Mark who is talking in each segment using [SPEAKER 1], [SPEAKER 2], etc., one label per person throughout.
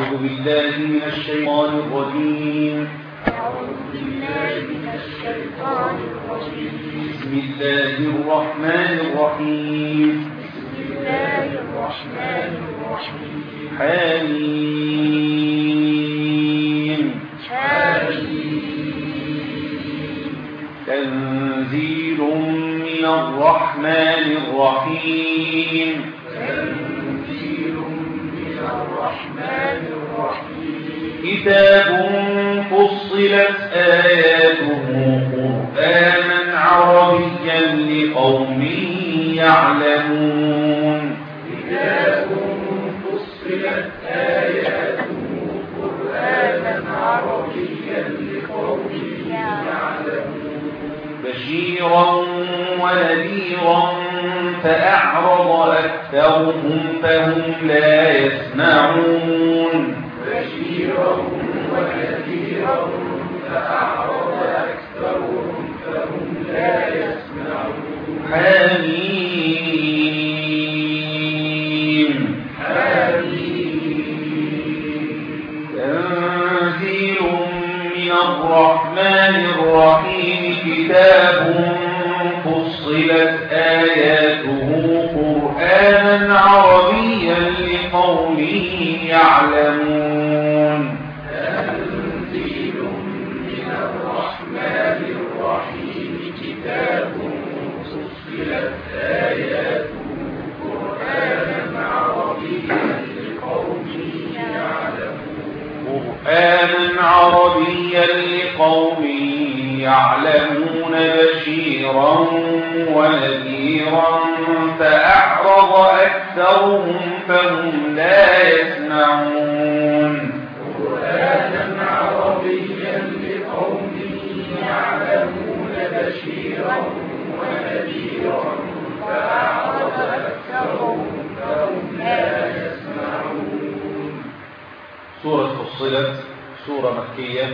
[SPEAKER 1] أعوذ بالله من الشيطان الرجيم
[SPEAKER 2] أعوذ بالله من الشيطان الرجيم
[SPEAKER 1] بسم الله الرحمن الرحيم
[SPEAKER 2] بسم الله الرحمن الرحيم
[SPEAKER 1] حميم
[SPEAKER 2] حميم
[SPEAKER 1] تنزيل من الرحمن الرحيم
[SPEAKER 2] تنزيل من الرحمن الرحيم
[SPEAKER 1] كتاب فصلت آياته قرآنا عربيا لقوم يعلمون
[SPEAKER 2] كتاب فصلت آياته قرآنا عربيا لقوم يعلمون
[SPEAKER 1] بشيرا ونذيرا فأعرض أكثرهم فهم لا يسمعون
[SPEAKER 2] بشيرا ونذيرا فأعرض أكثرهم فهم لا يسمعون
[SPEAKER 1] حميم
[SPEAKER 2] حميم
[SPEAKER 1] تنزيل من الرحمن الرحيم كتاب فصلت آياته قرآنا عربيا لقوم يعلمون
[SPEAKER 2] تنزيل من الرحمن الرحيم كتاب فصلت آياته قرآنا عربيا لقوم يعلمون
[SPEAKER 1] قرآنا عربيا لقوم يعلمون بشيرا ونذيرا فأعرض أكثرهم فهم لا يسمعون
[SPEAKER 2] قرآنا عربيا لقوم يعلمون بشيرا ونذيرا فأعرض أكثرهم فهم لا يسمعون
[SPEAKER 1] سورة فصلت سورة مكية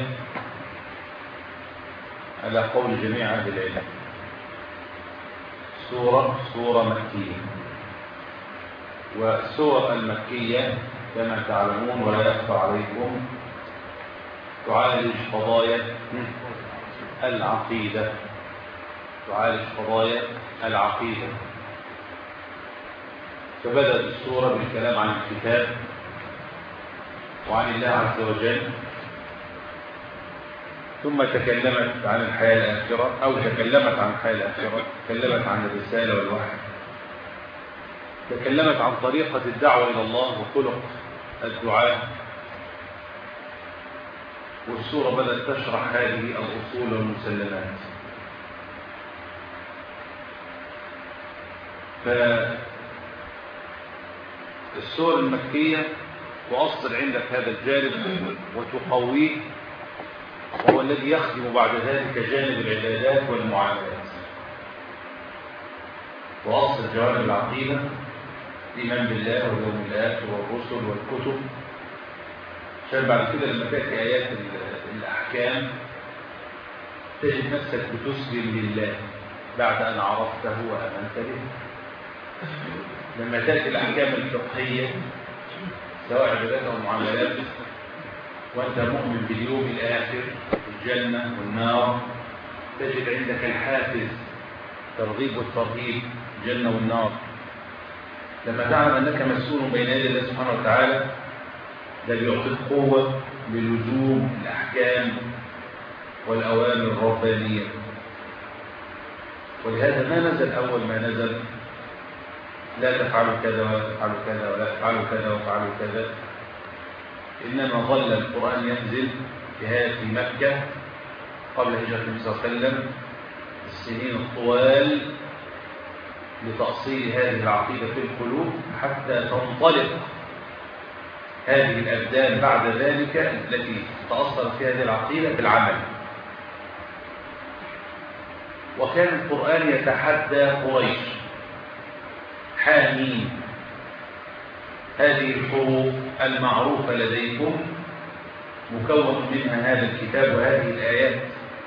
[SPEAKER 1] على قول جميع أهل العلم سورة سورة مكية والسور المكية كما تعلمون ولا يخفى عليكم تعالج قضايا العقيدة تعالج قضايا العقيدة فبدأت السورة بالكلام عن الكتاب وعن الله عز وجل ثم تكلمت عن الحياة الآخرة أو تكلمت عن الحياة الآخرة تكلمت عن الرسالة والوحي تكلمت عن طريقة الدعوة إلى الله وخلق الدعاء والسورة بدأت تشرح هذه الأصول والمسلمات فالسور المكية تؤصل عندك هذا الجانب وتقويه وهو الذي يخدم بعد ذلك جانب العبادات والمعاملات وأصل جوانب العقيدة الإيمان بالله واليوم الآخر والرسل والكتب عشان بعد كده لما تأتي آيات ال- الأحكام تجد نفسك بتسلم لله بعد أن عرفته وأمنت به لما تأتي الأحكام الفقهية سواء عبادات أو معاملات وأنت مؤمن باليوم الآخر الجنة والنار تجد عندك الحافز ترغيب والترهيب الجنة والنار لما تعلم أنك مسؤول بين يدي الله سبحانه وتعالى ده بيعطيك قوة للزوم الأحكام والأوامر الربانية ولهذا ما نزل أول ما نزل لا تفعلوا كذا ولا تفعلوا كذا ولا تفعلوا كذا وفعلوا كذا إنما ظل القرآن ينزل في هذه مكة قبل هجرة النبي صلى الله عليه وسلم السنين الطوال لتأصيل هذه العقيدة في القلوب حتى تنطلق هذه الأبدان بعد ذلك التي تأصل في هذه العقيدة بالعمل وكان القرآن يتحدى قريش حامين هذه الحروف المعروفة لديكم مكون منها هذا الكتاب وهذه الآيات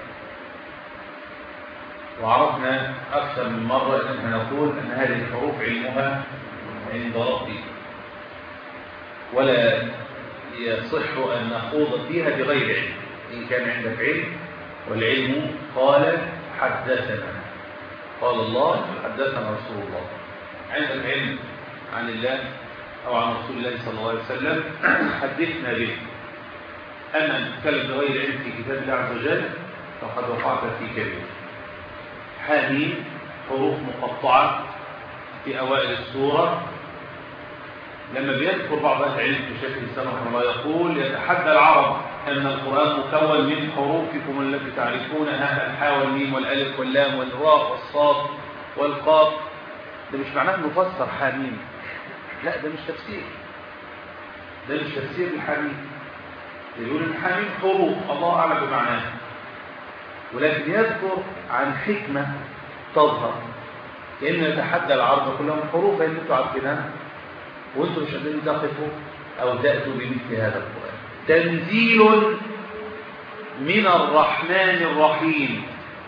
[SPEAKER 1] وعرفنا أكثر من مرة أننا نقول أن هذه الحروف علمها عند ربي ولا يصح أن نخوض فيها بغير علم إن كان عندك علم والعلم قال حدثنا قال الله حدثنا رسول الله عندك علم عن الله أو عن رسول الله صلى الله عليه وسلم حدثنا به أما أن تتكلم بغير علم في كتاب الله عز وجل فقد وقعت في كبير حاميم حروف مقطعة في أوائل السورة لما بيذكر بعض أهل العلم في شكل السلام رحمه الله يقول يتحدى العرب أن القرآن مكون من حروفكم التي تعرفونها الحاء والميم والألف واللام والراء والصاد والقاف ده مش معناه انه فسر حاميم لا ده مش تفسير ده مش تفسير الحاميم يقول الحاميم حروف الله أعلم بمعناها ولكن يذكر عن حكمة تظهر كأن يتحدى العرب كلهم حروف اللي انتوا عارفينها وانتم مش قادرين تقفوا او تاتوا بمثل هذا القران تنزيل من الرحمن الرحيم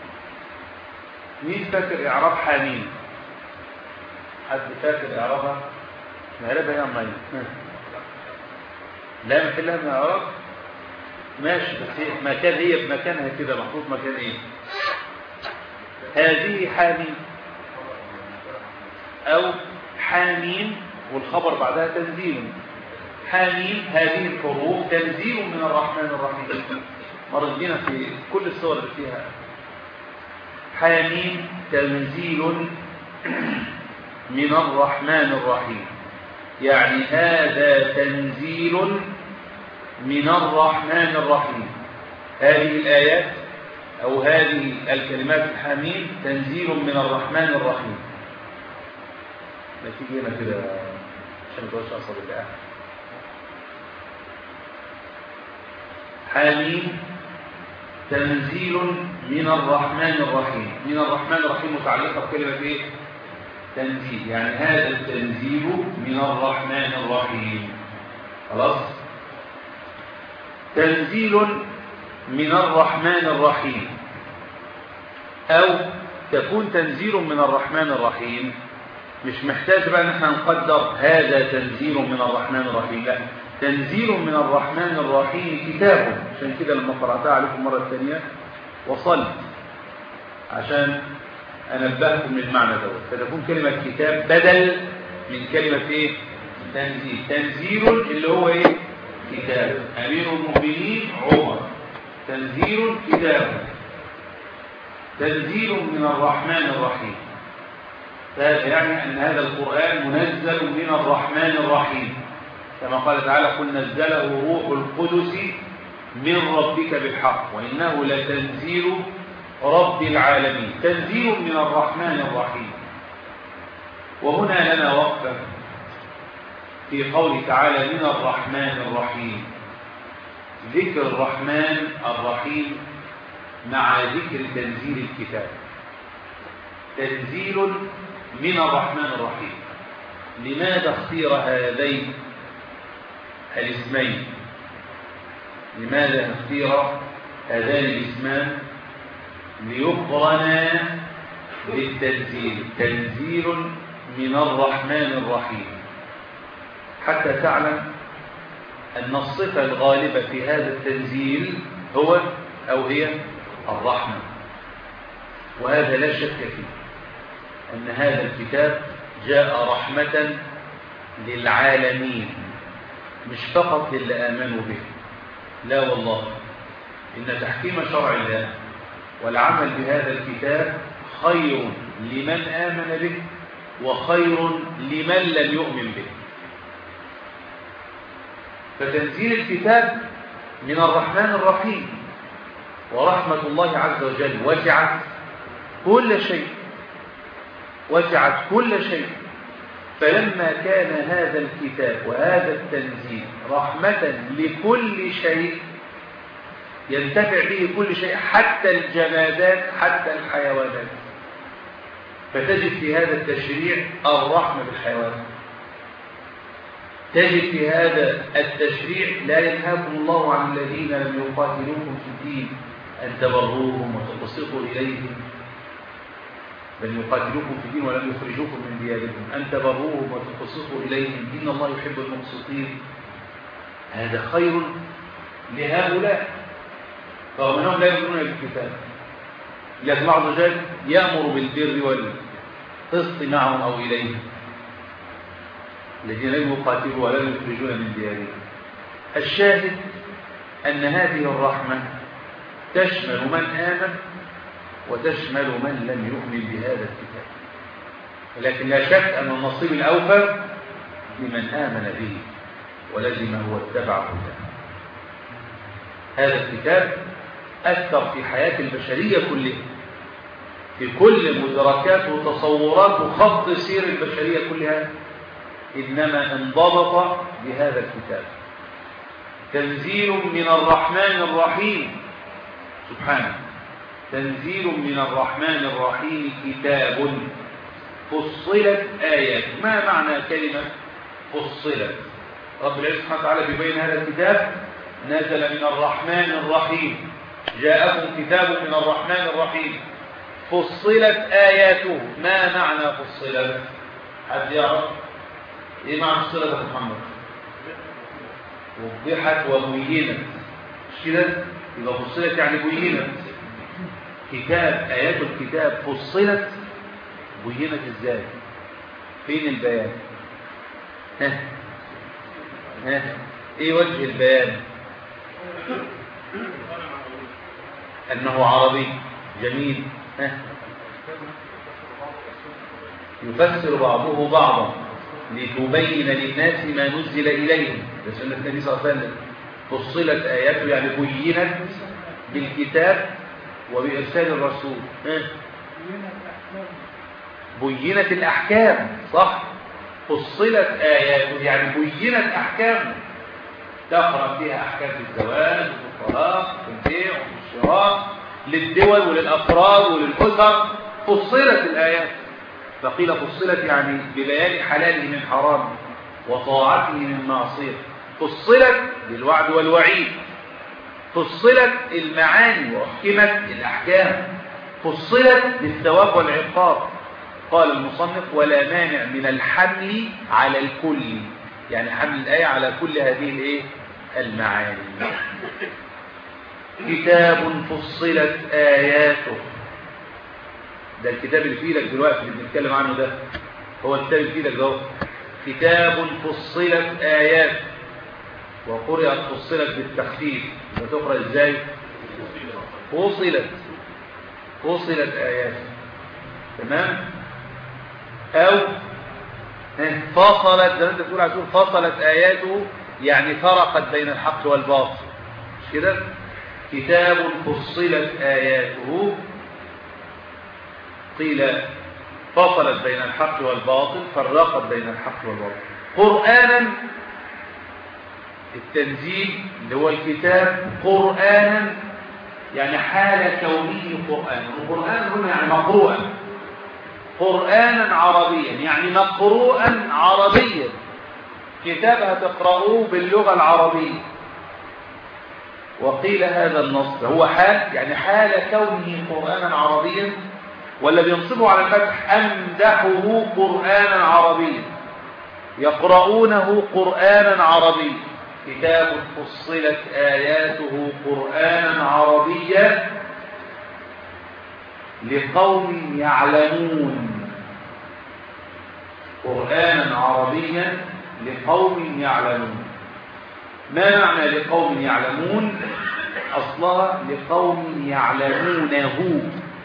[SPEAKER 1] مين فاكر اعراب حامين حد فاكر اعرابها نعرفها يا امي لا محلها من اعراب ماشي بس هي مكان هي بمكانها كده محطوط مكان ايه هذه حامين او حامين والخبر بعدها تنزيل حامين هذه الحروف تنزيل من الرحمن الرحيم مرت بنا في كل الصور اللي فيها حامين تنزيل من الرحمن الرحيم يعني هذا تنزيل من الرحمن الرحيم هذه الآيات أو هذه الكلمات الحامين تنزيل من الرحمن الرحيم ما تيجي هنا كده عشان ما تقولش اصل الله حامين تنزيل من الرحمن الرحيم من الرحمن الرحيم متعلقه بكلمه ايه تنزيل يعني هذا التنزيل من الرحمن الرحيم خلاص تنزيل من الرحمن الرحيم او تكون تنزيل من الرحمن الرحيم مش محتاج بقى ان احنا نقدر هذا تنزيل من الرحمن الرحيم لا تنزيل من الرحمن الرحيم كتاب عشان كده لما قرأتها عليكم مرة ثانية وصلت عشان أنبهكم للمعنى دوت فتكون كلمة كتاب بدل من كلمة ايه تنزيل تنزيل اللي هو ايه كتاب أمير المؤمنين عمر تنزيل كتاب تنزيل من الرحمن الرحيم فهذا يعني أن هذا القرآن منزل من الرحمن الرحيم كما قال تعالى قل نزله روح القدس من ربك بالحق وإنه لتنزيل رب العالمين تنزيل من الرحمن الرحيم وهنا لنا وقفة في قول تعالى من الرحمن الرحيم ذكر الرحمن الرحيم مع ذكر تنزيل الكتاب تنزيل من الرحمن الرحيم لماذا اختير هذين الاسمين لماذا اختير هذان الاسمان ليقرنا بالتنزيل تنزيل من الرحمن الرحيم حتى تعلم أن الصفة الغالبة في هذا التنزيل هو أو هي الرحمة وهذا لا شك فيه أن هذا الكتاب جاء رحمة للعالمين مش فقط للي آمنوا به لا والله إن تحكيم شرع الله والعمل بهذا الكتاب خير لمن آمن به وخير لمن لم يؤمن به فتنزيل الكتاب من الرحمن الرحيم ورحمة الله عز وجل وسعت كل شيء وسعت كل شيء فلما كان هذا الكتاب وهذا التنزيل رحمة لكل شيء ينتفع به كل شيء حتى الجمادات حتى الحيوانات فتجد في هذا التشريع الرحمة بالحيوانات تجد في هذا التشريع لا ينهاكم الله عن الذين لم يقاتلوكم في الدين أن تبروهم وتقسطوا إليهم بل يقاتلوكم في الدين ولم يخرجوكم من دياركم أن تبروهم وتقسطوا إليهم إن الله يحب المقسطين هذا خير لهؤلاء رغم انهم لا يؤمنون بالكتاب لكن بعض الرجال يامر بالبر والقسط معهم او اليهم الذين لم يقاتلوا ولم يخرجون من ديارهم الشاهد ان هذه الرحمه تشمل من امن وتشمل من لم يؤمن بهذا الكتاب لكن لا شك ان النصيب الاوفى لمن امن به ولزمه واتبعه هذا الكتاب أثر في حياة البشرية كلها في كل مدركات وتصورات وخط سير البشرية كلها إنما انضبط بهذا الكتاب تنزيل من الرحمن الرحيم سبحانه تنزيل من الرحمن الرحيم كتاب فصلت آيات ما معنى كلمة فصلت رب العزة سبحانه وتعالى بيبين هذا الكتاب نزل من الرحمن الرحيم جاءكم كتاب من الرحمن الرحيم فصلت آياته ما معنى فصلت حد يعرف ايه معنى فصلت يا محمد وضحت وبينت مش كده يبقى فصلت يعني بينت كتاب آيات الكتاب فصلت بينت ازاي فين البيان ها ها ايه وجه البيان أنه عربي جميل ها يفسر بعضه بعضا لتبين للناس ما نزل إليهم ده سنة النبي صلى الله عليه وسلم فصلت آياته يعني بينت بالكتاب وبإرسال الرسول ها؟ بينت الأحكام صح فصلت آياته يعني بينت أحكامه تقرأ فيها أحكام الزواج والطلاق والبيع والشراء للدول وللأفراد وللأسر فصلت الآيات فقيل فصلت يعني ببيان حلاله من حرام وطاعته من معصية فصلت بالوعد والوعيد فصلت المعاني وأحكمت الأحكام فصلت بالثواب والعقاب قال المصنف ولا مانع من الحمل على الكل يعني حمل الآية على كل هذه الايه المعاني كتاب فصلت آياته ده الكتاب اللي في ايدك دلوقتي اللي بنتكلم عنه ده هو الكتاب اللي في ايدك ده كتاب فصلت آيات وقرئت فصلت بالتخفيف وتقرأ ازاي فصلت فصلت آيات تمام او فصلت زي ما انت بتقول عشان فصلت آياته يعني فرقت بين الحق والباطل مش كده كتاب فصلت آياته قيل فصلت بين الحق والباطل فرقت بين الحق والباطل قرآنا التنزيل اللي هو الكتاب قرآنا يعني حال كونه قرآنا القرآن هنا يعني مقروءا قرآنا عربيا يعني مقروءا عربيا كتاب هتقرأوه باللغة العربية وقيل هذا النص هو حال يعني حال كونه قرآنا عربيا ولا بينصبه على الفتح أمدحه قرآنا عربيا يقرؤونه قرآنا عربيا كتاب فصلت آياته قرآنا عربيا لقوم يعلمون قرآنا عربيا لقوم يعلمون ما معنى لقوم يعلمون أصلها لقوم يعلمونه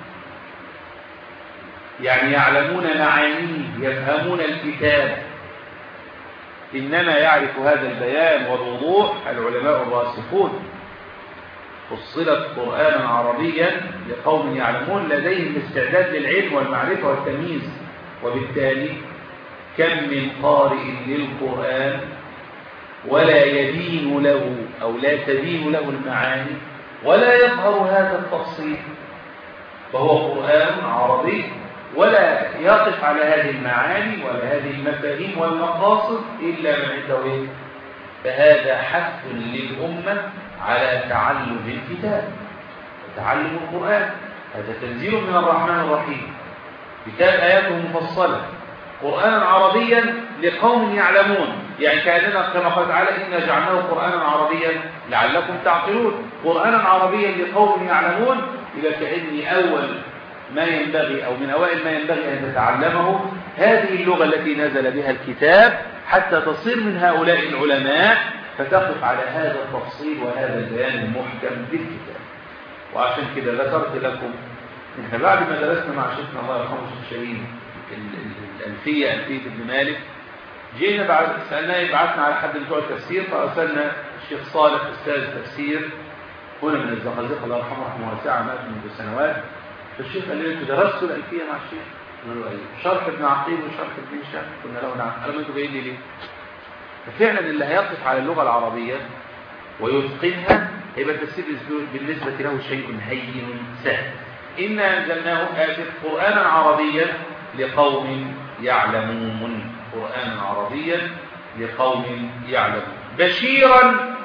[SPEAKER 1] يعني يعلمون معانيه يفهمون الكتاب إنما يعرف هذا البيان والوضوح العلماء الراسخون فصلت قرآنا عربيا لقوم يعلمون لديهم استعداد للعلم والمعرفة والتمييز وبالتالي كم من قارئ للقرآن ولا يدين له أو لا تدين له المعاني ولا يظهر هذا التفصيل فهو قرآن عربي ولا يقف على هذه المعاني ولا هذه المفاهيم والمقاصد إلا من عنده إيه؟ فهذا حث للأمة على تعلم الكتاب وتعلم القرآن هذا تنزيل من الرحمن الرحيم كتاب آياته مفصلة قرآنا عربيا لقوم يعلمون يعني كأننا كما قال تعالى إنا جعلناه قرآنا عربيا لعلكم تعقلون قرآنا عربيا لقوم يعلمون إذا كأني أول ما ينبغي أو من أوائل ما ينبغي أن تتعلمه هذه اللغة التي نزل بها الكتاب حتى تصير من هؤلاء العلماء فتقف على هذا التفصيل وهذا البيان المحكم بالكتاب وعشان كده ذكرت لكم احنا بعد ما درسنا مع شيخنا الله يرحمه الشيخ شاهين الألفية ألفية ابن مالك جينا بعد سألناه يبعثنا على حد بتوع التفسير فأرسلنا الشيخ صالح أستاذ تفسير هنا من الزقازقة الله يرحمه رحمه واسعة مات منذ سنوات فالشيخ قال لي انتوا درستوا الألفية مع الشيخ؟ قلنا له أيوه شرح ابن عقيل وشرح ابن هشام قلنا له نعم قال انتوا جايين لي ليه؟ ففعلا اللي هيقف على اللغة العربية ويتقنها يبقى التفسير بالنسبة له شيء هين سهل إنا أنزلناه آسف قرآنا عربيا لقوم يعلمون قرآنا عربيا لقوم يعلمون بشيرا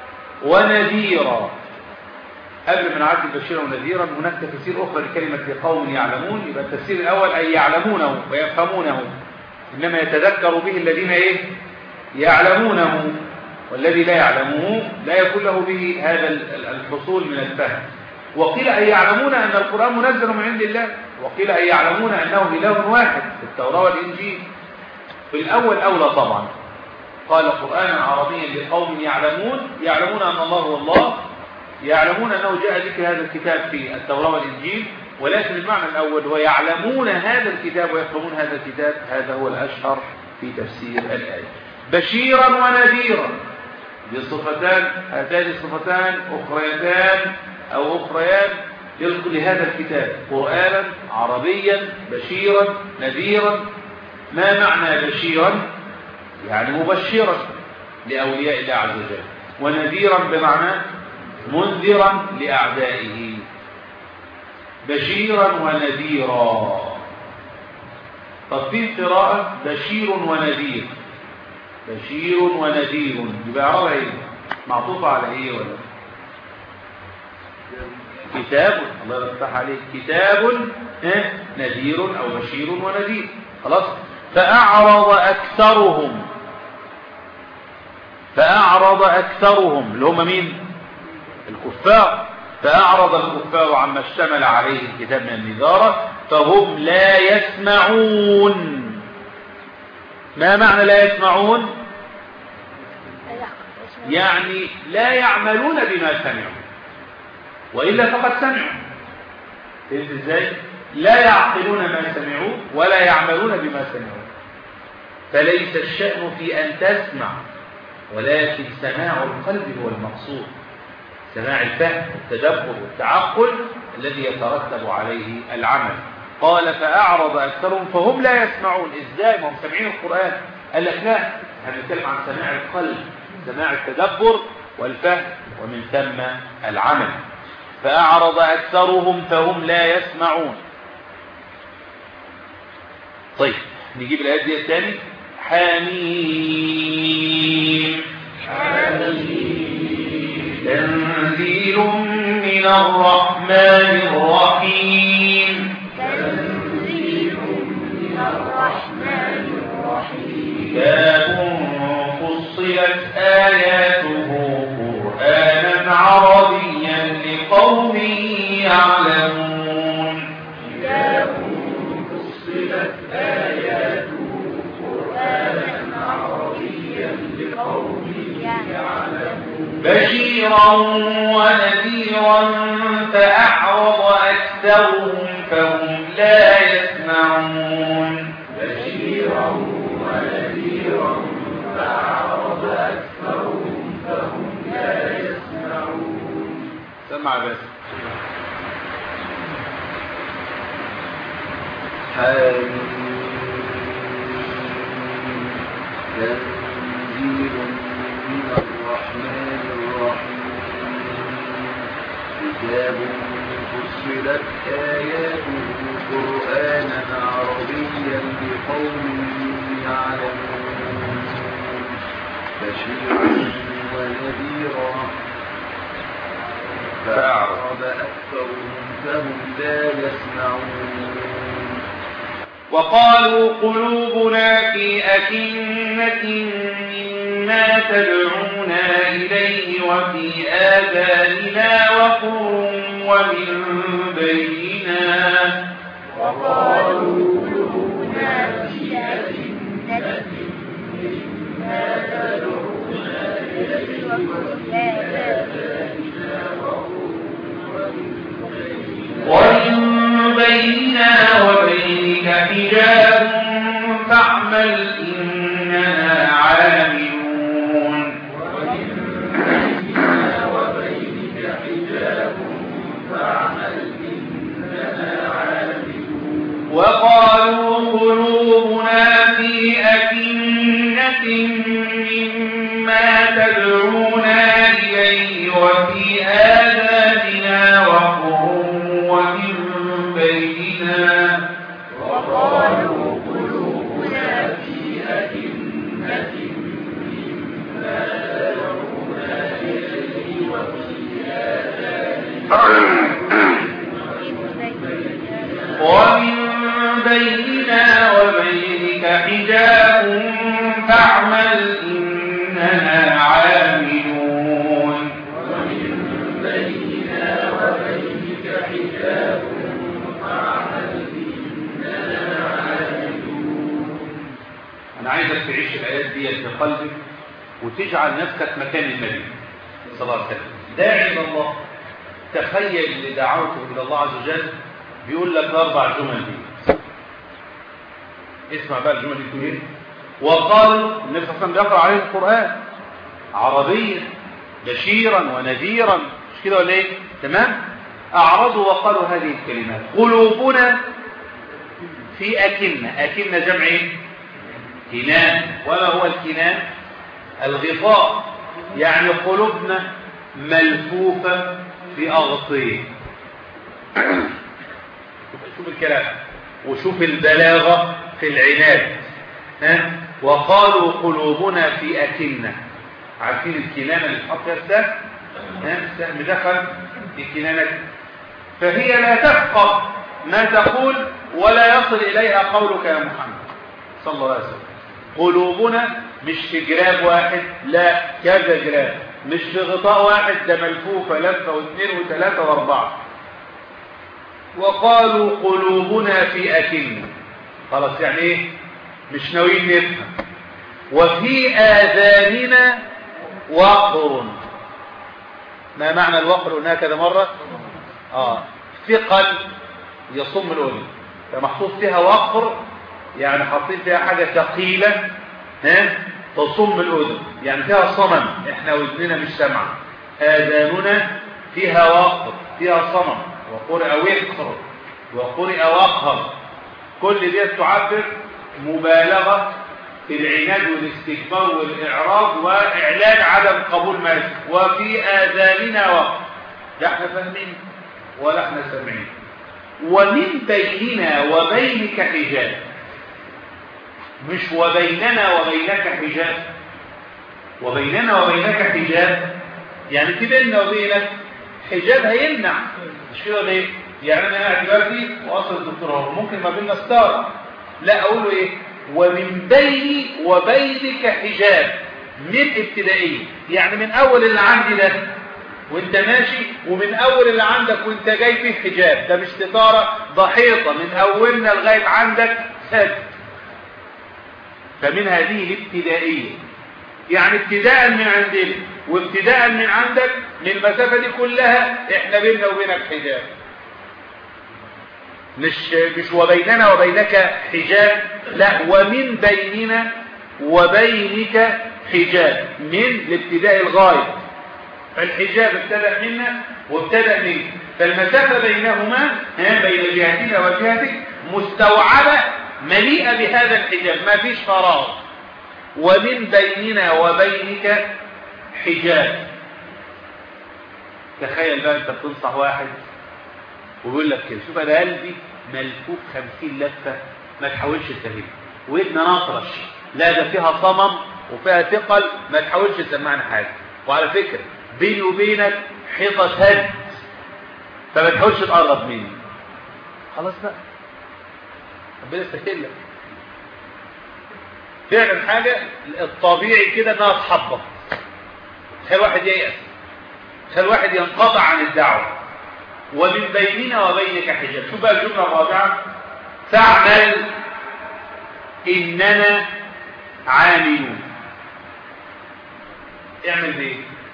[SPEAKER 1] ونذيرا قبل ما نعدي بشيرا ونذيرا هناك تفسير أخرى لكلمة لقوم يعلمون يبقى التفسير الأول أي يعلمونه ويفهمونه إنما يتذكر به الذين إيه يعلمونه والذي لا يعلمه لا يكون له به هذا الحصول من الفهم وقيل أن يعلمون أن القرآن منزل من عند الله وقيل أن يعلمون أنه إله واحد في التوراة والإنجيل في الأول أولى طبعا قال قرآنا عربيا لقوم يعلمون يعلمون أن الله هو الله يعلمون أنه جاء ذكر هذا الكتاب في التوراة والإنجيل ولكن المعنى الأول ويعلمون هذا الكتاب ويفهمون هذا الكتاب هذا هو الأشهر في تفسير الآية بشيرا ونذيرا بصفتان هاتان الصفتان أخريتان أو أخريان لهذا الكتاب قرآنا عربيا بشيرا نذيرا ما معنى بشيرا يعني مبشرا لأولياء الله عز وجل ونذيرا بمعنى منذرا لأعدائه بشيرا ونذيرا طب في قراءة بشير ونذير بشير ونذير يبقى عربة ايه معطوفة على ايه ولا كتاب الله يفتح عليه كتاب إيه؟ نذير او بشير ونذير خلاص فأعرض أكثرهم فأعرض أكثرهم اللي هم مين الكفار فأعرض الكفار عما اشتمل عليه الكتاب من النذارة فهم لا يسمعون ما معنى لا يسمعون يعني لا يعملون بما سمعوا وإلا فقد سمعوا فهمت ازاي لا يعقلون ما سمعوا ولا يعملون بما سمعوا فليس الشأن في أن تسمع ولكن سماع القلب هو المقصود سماع الفهم والتدبر والتعقل الذي يترتب عليه العمل قال فأعرض أكثرهم فهم لا يسمعون إزاي ما هم سامعين القرآن قال لك لا هنتكلم عن سماع القلب سماع التدبر والفهم ومن ثم العمل فأعرض أكثرهم فهم لا يسمعون طيب نجيب الآيات دي الثاني حميم تنزيل من الرحمن الرحيم
[SPEAKER 2] تنزيل من الرحمن الرحيم
[SPEAKER 1] كتاب فصلت آياته قرآنا عربيا لقوم يعلمون
[SPEAKER 2] كتاب فصلت آياته قرآنا عربيا لقوم يعلمون
[SPEAKER 1] بشيرا ونذيرا فأعرض أكثرهم فهم لا يسمعون
[SPEAKER 2] بشيرا ونذيرا فأعرض أكثرهم فهم لا يسمعون
[SPEAKER 1] سمع بس
[SPEAKER 3] تنزيل من الرحمن الرحيم كتاب فصلت آياته قرآنا عربيا لقوم يعلمون بشيرا ونذيرا فأعرض أكثرهم فهم لا يسمعون
[SPEAKER 1] وقالوا قلوبنا في أكنة مما تدعونا إليه وفي آذاننا وقر ومن بيننا
[SPEAKER 2] وقالوا قلوبنا في أكنة مما تدعونا إليه وفي آذاننا
[SPEAKER 1] ومن بيننا وبينك حجاب فاعمل إننا عاملون
[SPEAKER 2] بيننا وبينك حجاب فاعمل إننا عاملون
[SPEAKER 1] وقالوا قلوبنا في أكنة مما تدعونا إليه وفي آذاننا وقر ومن بيننا
[SPEAKER 2] وقالوا قلوبنا في أكنة مما تدعونا إليه وفي
[SPEAKER 1] ومن بيننا وبينك حجاب فاعمل إننا عاملون
[SPEAKER 2] ومن بيننا وبينك حجاب فاعمل إننا عاملون
[SPEAKER 1] أنا عايزك تعيش الآيات دي في قلبك وتجعل نفسك مكان النبي صلى الله عليه وسلم داعي إلى الله تخيل اللي دعوته إلى الله عز وجل بيقول لك أربع جمل دي اسمع بقى الجمل دي تقول إيه وقالوا النبي صلى الله عليه وسلم بيقرأ عليه القرآن عربيا بشيرا ونذيرا مش كده ولا إيه تمام أعرضوا وقالوا هذه الكلمات قلوبنا في أكنة أكنة جمع إيه كنان وما هو الكنان الغطاء يعني قلوبنا ملفوفة في أغطية شوف الكلام وشوف البلاغة في العناد ها؟ وقالوا قلوبنا في أكنة عارفين الكنانة اللي تحط فيها السهم ها؟ السهم دخل في كنانة فهي لا تفقه ما تقول ولا يصل إليها قولك يا محمد صلى الله عليه وسلم قلوبنا مش في جراب واحد لا كذا جراب مش في غطاء واحد ده ملفوفة لفة واثنين وثلاثة واربعة وقالوا قلوبنا في أكنة خلاص يعني ايه مش ناويين نفهم وفي آذاننا وقر ما معنى الوقر قلناها كذا مرة اه ثقل يصم الأذن فمحطوط فيها وقر يعني حاطين فيها حاجة ثقيلة ها تصم الأذن يعني فيها صمم احنا ودننا مش سامعة آذاننا فيها وقر فيها صمم وقرئ وقر وقرئ وقر كل دي تعبر مبالغة في العناد والاستكبار والإعراض وإعلان عدم قبول ما يسمع. وفي آذاننا وقر لا احنا فاهمين ولا احنا سامعين ومن بيننا وبينك حجاب مش وبيننا وبينك حجاب وبيننا وبينك حجاب يعني في بيننا وبينك حجاب هيمنع مش كده ليه يعني انا قاعد دلوقتي واصل الدكتور هو ممكن ما بيننا ستاره لا اقول له ايه ومن بيني وبينك حجاب من ابتدائيه يعني من اول اللي عندي ده وانت ماشي ومن اول اللي عندك وانت جاي فيه حجاب ده مش ستاره ضحيطه من اولنا لغايه عندك سد فمن هذه الابتدائيه يعني ابتداء من عندنا وابتداء من عندك من المسافه دي كلها احنا بيننا وبينك حجاب مش مش وبيننا وبينك حجاب لا ومن بيننا وبينك حجاب من الابتداء الغايه فالحجاب ابتدأ منا وابتدأ منك فالمسافة بينهما ها بين جهتنا وجهتك مستوعبة مليئة بهذا الحجاب ما فيش فراغ ومن بيننا وبينك حجاب تخيل بقى انت بتنصح واحد ويقول لك كده شوف انا قلبي ملفوف خمسين لفة ما تحاولش تفهم ودنا نطرش لا ده فيها صمم وفيها ثقل ما تحاولش تسمعنا حاجة وعلى فكرة بيني وبينك حيطة هد فما تحاولش تقرب مني خلاص بقى ربنا يستهل لك فعلا حاجة الطبيعي كده انها تحبط تخيل واحد ييأس تخيل واحد ينقطع عن الدعوة ومن بيننا وبينك حجاب شوف بقى الجملة الرابعة فاعمل إننا عاملون اعمل بايه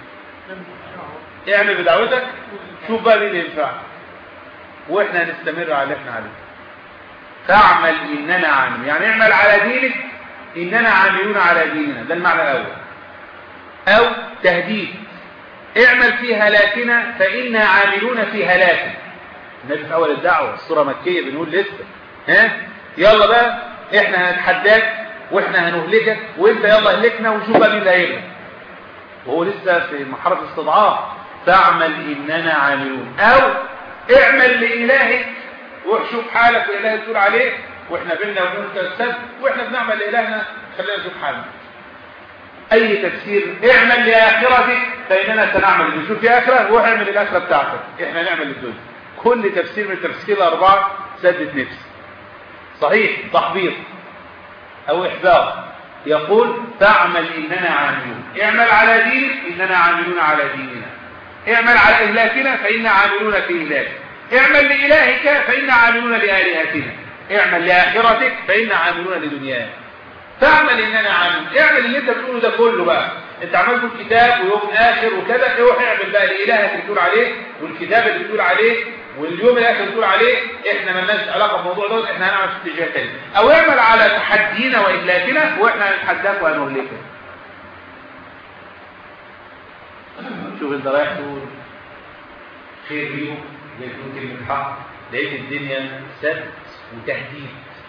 [SPEAKER 1] اعمل بدعوتك شوف بقى مين اللي ينفع واحنا هنستمر على اللي احنا عليه فاعمل اننا عاملون يعني اعمل على دينك اننا عاملون على ديننا ده المعنى الاول او تهديد اعمل في هلاكنا فانا عاملون في هلاكك النبي في اول الدعوه السوره مكيه بنقول لسه ها يلا بقى احنا هنتحداك واحنا هنهلكك وانت يلا اهلكنا ونشوف بقى مين اللي هيغلب وهو لسه في مرحله استضعاف فاعمل اننا عاملون او اعمل لالهك وشوف حالك والهك تقول عليه واحنا بينا وبينك السد واحنا بنعمل لالهنا خلينا نشوف حالنا اي تفسير اعمل لاخرتك فاننا سنعمل نشوف في اخره روح اعمل الاخره بتاعتك احنا نعمل للدنيا كل تفسير من التفسير الاربعه سدت نفس صحيح تحبيط او احباط يقول فاعمل اننا عاملون اعمل على دينك اننا عاملون على ديننا اعمل على اهلاكنا فانا عاملون في اهلاك اعمل لالهك فانا عاملون لالهتنا اعمل لاخرتك فانا عاملون لدنياك فاعمل اننا عامل اعمل اللي انت بتقوله ده كله بقى انت عملت الكتاب ويوم اخر وكذا روح اعمل بقى لالهك اللي بتقول عليه والكتاب اللي بتقول عليه واليوم الاخر اللي بتقول عليه احنا مالناش علاقه بالموضوع ده احنا هنعمل في اتجاه تاني او اعمل على تحدينا واهلاكنا واحنا هنتحداك وهنهلكك شوف انت رايح تقول خير ليهم زي تقول كلمه حق لقيت الدنيا سد وتهديد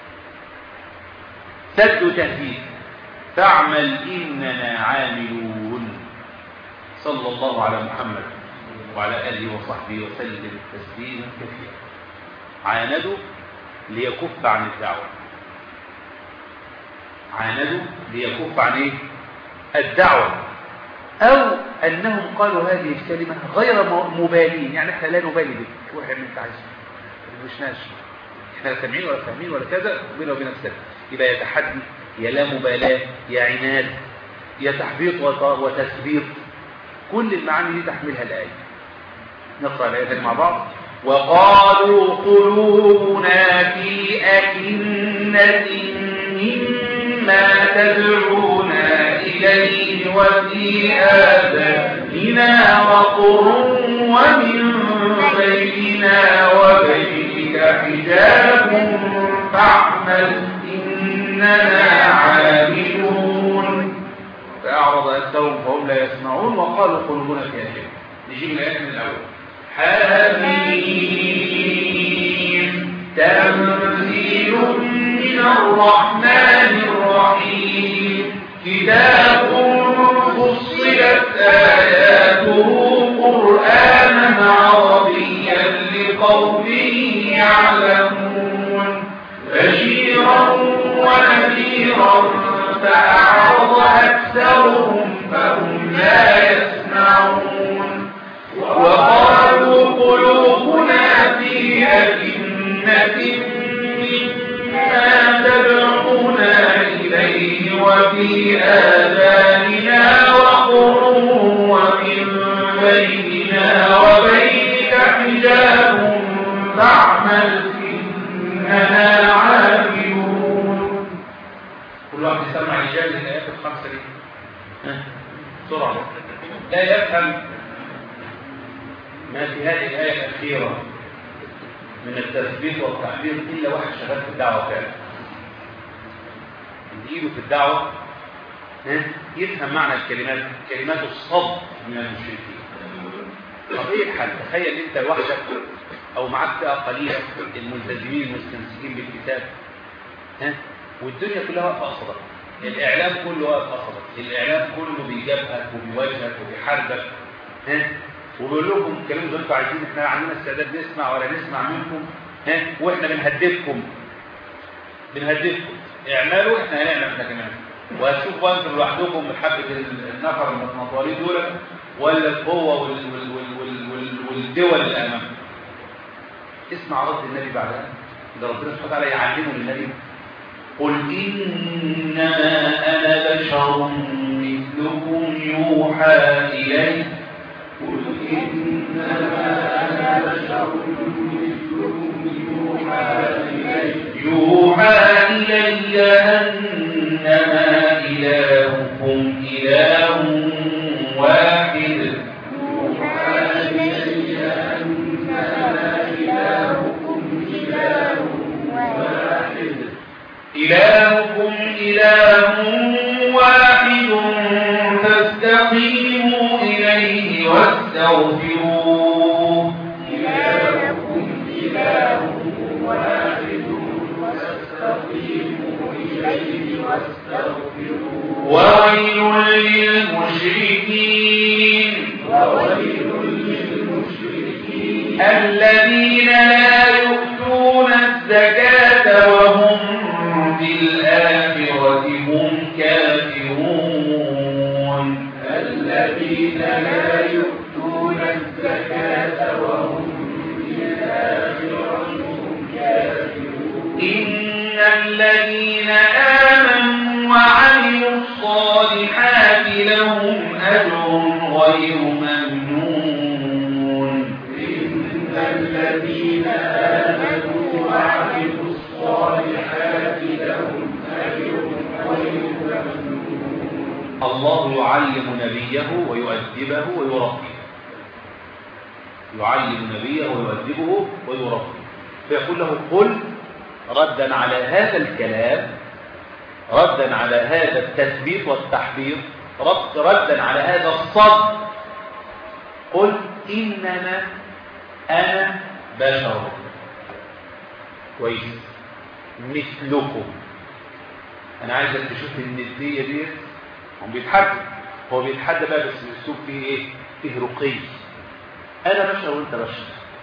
[SPEAKER 1] سد وتهديد فاعمل إننا عاملون صلى الله على محمد وعلى آله وصحبه وسلم تسليما كثيرا عاندوا ليكف عن الدعوة عاندوا ليكف عن ايه الدعوة أو أنهم قالوا هذه الكلمة غير مبالين يعني احنا لا نبالي بك روح اللي انت عايزه مش ناشي احنا لا سامعين ولا فاهمين ولا كذا بينا وبين نفسنا يبقى يا تحدي يا لا مبالاة يا عناد يا تحبيط وتثبيط كل المعاني دي تحملها الآية نقرأ الآية مع بعض وقالوا قلوبنا في أكنة مما تدعونا إليه وفي آذاننا وقر ومن بيننا وبينك حجاب فاعمل إننا عاملون فأعرض أكثرهم فهم لا يسمعون وقالوا قلوبنا في أكل نجيب الآيات من الأول حميم تنزيل من الرحمن الرحيم كتاب فصلت آياته قرآنا عربيا لقوم يعلمون بشيرا ونذيرا فأعرض أكثرهم فهم لا يسمعون وقالوا قلوبنا في أكنة مما تدعونا إليه وفي آذاننا وقر ومن بيننا وبينك حجاب فاعمل إننا عاملون كل واحد يسمع إجابة الآيات الخمسة دي بسرعة لا يفهم ما في هذه الآية الأخيرة من التثبيت والتحبير إلا واحد شغال في الدعوة فعلا اللي إيده في الدعوة يفهم معنى الكلمات كلمات الصد من المشركين طب ايه الحل تخيل انت لوحدك او معاك فئه قليله الملتزمين المستمسكين بالكتاب ها والدنيا كلها واقفه قصدك الاعلام كله واقف قصدك الاعلام كله بيجابهك وبيواجهك وبيحاربك ها وبيقول لكم الكلام ده انتوا عايزين احنا عندنا استعداد نسمع ولا نسمع منكم ها واحنا بنهددكم بنهددكم اعملوا احنا هنعمل احنا كمان وهتشوفوا انتم لوحدكم بحبه النفر المطوالين دول ولا القوه وال وال وال وال وال والدول اللي امامكم اسمع رد النبي بعدها ده ربنا سبحانه وتعالى يعلمه للنبي قل إنما أنا بشر مثلكم يوحى إلي
[SPEAKER 2] قل إنما أنا بشر مثلكم يوحى إلي
[SPEAKER 1] يوحى إلي أنما إلهكم إله واحد
[SPEAKER 2] يوحى إلي أنما إلهكم إله واحد
[SPEAKER 1] إلهكم إله واحد فاستقيموا إليه واستغفروه
[SPEAKER 2] إلهكم إله واحد واستقيموا إليه واستغفروه
[SPEAKER 1] وويل للمشركين
[SPEAKER 2] وويل للمشركين
[SPEAKER 1] الذين لا يؤتون الزكاة وهم بالآخرة هم كافرون
[SPEAKER 2] الذين لا يؤتون الزكاة وهم بالآخرة هم كافرون
[SPEAKER 1] إن الذين آمنوا وعملوا الصالحات لهم أجر غير ممنون
[SPEAKER 2] إن الذين آمنوا وعملوا الصالحات لهم أجر غير ممنون
[SPEAKER 1] الله يعلم نبيه ويؤدبه ويربيه يعلم نبيه ويؤدبه ويربيه فيقول له قل ردا على هذا الكلام ردا على هذا التثبيت والتحبيط رد ردا على هذا الصد قل إنما أنا بشر كويس مثلكم أنا عايزك تشوف الندية دي هم بيتحدى هو بيتحدى بقى بس الأسلوب فيه إيه؟ فيه رقي أنا بشر وأنت بشر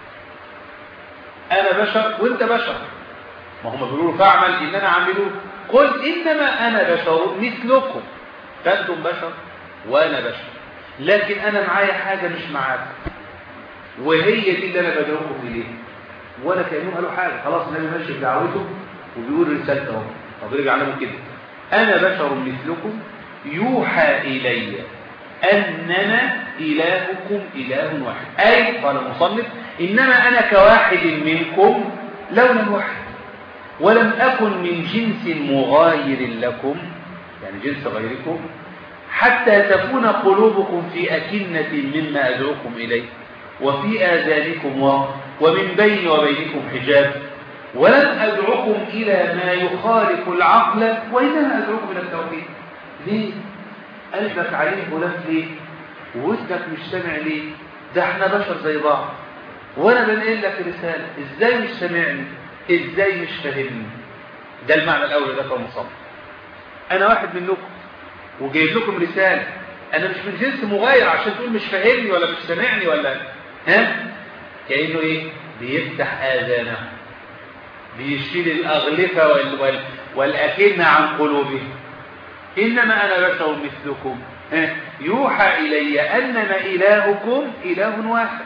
[SPEAKER 1] أنا بشر وأنت بشر ما هم بيقولوا له فاعمل إننا عاملون قل إنما أنا بشر مثلكم فأنتم بشر وأنا بشر لكن أنا معايا حاجة مش معاك وهي دي اللي أنا بدعوكم إليها ولا كأنهم قالوا حاجة خلاص النبي ماشي بدعوته وبيقول رسالته اهو طب رجع علموا كده أنا بشر مثلكم يوحى إلي أننا إلهكم إله واحد أي قال المصنف إنما أنا كواحد منكم لولا واحد ولم أكن من جنس مغاير لكم يعني جنس غيركم حتى تكون قلوبكم في أكنة مما أدعوكم إليه وفي آذانكم وقر ومن بيني وبينكم حجاب ولن أدعوكم إلى ما يخالف العقل وإنما أدعوكم إلى التوحيد ليه؟ قلبك عليه غلاف ليه؟ وودك مش سامع ليه؟ ده احنا بشر زي بعض وانا بنقل لك رسالة ازاي مش سامعني؟ ازاي مش فاهمني؟ ده المعنى الاول ده كان مصاب انا واحد منكم وجايب لكم رسالة انا مش من جنس مغاير عشان تقول مش فاهمني ولا مش سامعني ولا ها كأنه ايه بيفتح آذانه بيشيل الأغلفة وال... وال... والأكنة عن قلوبهم إنما أنا بشر مثلكم ها؟ يوحى إلي أنما إلهكم إله واحد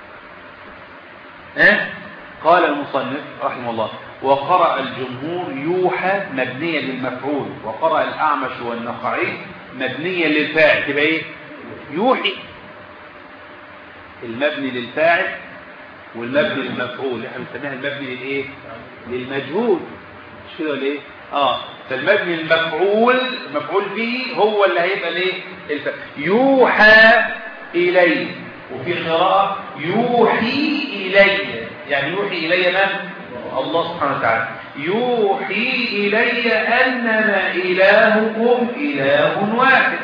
[SPEAKER 1] ها؟ قال المصنف رحمه الله وقرأ الجمهور يوحى مبنيا للمفعول وقرأ الأعمش والنخعي مبنيا للفاعل تبقى إيه يوحي المبني للفاعل والمبني للمفعول احنا بنسميها المبني للايه للمجهول مش كده ولا ايه اه فالمبني المفعول المفعول به هو اللي هيبقى الايه الفاعل يوحى الي وفي قراءه يوحي الي يعني يوحي الي من الله سبحانه وتعالى يوحي الي انما الهكم اله واحد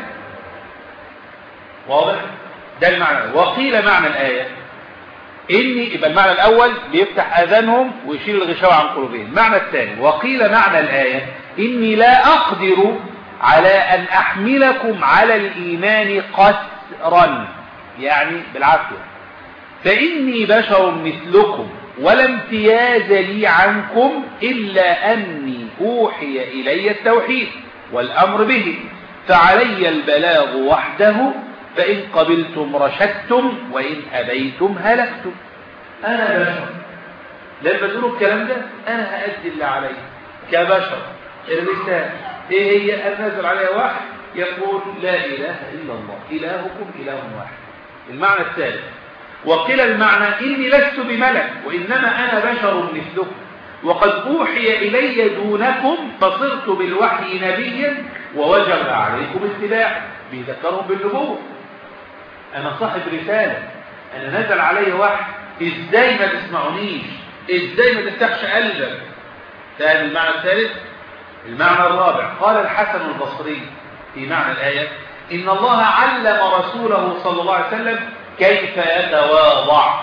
[SPEAKER 1] واضح ده المعنى وقيل معنى الآية إني يبقى المعنى الأول بيفتح آذانهم ويشيل الغشاوة عن قلوبهم المعنى الثاني وقيل معنى الآية إني لا أقدر على أن أحملكم على الإيمان قسرا يعني بالعافية فإني بشر مثلكم ولا امتياز لي عنكم إلا أني أوحي إلي التوحيد والأمر به فعلي البلاغ وحده فإن قبلتم رشدتم وإن أبيتم هلكتم أنا بشر لما تقولوا الكلام ده أنا هأدي اللي علي كبشر الرسالة ايه هي النازل عليها واحد يقول لا اله الا الله الهكم اله واحد المعنى الثالث وقيل المعنى اني لست بملك وانما انا بشر مثلكم وقد اوحي الي دونكم فصرت بالوحي نبيا ووجب عليكم اتباع بيذكرهم بالنبوه انا صاحب رساله انا نزل علي وحي ازاي ما تسمعونيش ازاي ما تفتحش قلبك فاهم المعنى الثالث المعنى الرابع قال الحسن البصري في معنى الآية إن الله علم رسوله صلى الله عليه وسلم كيف يتواضع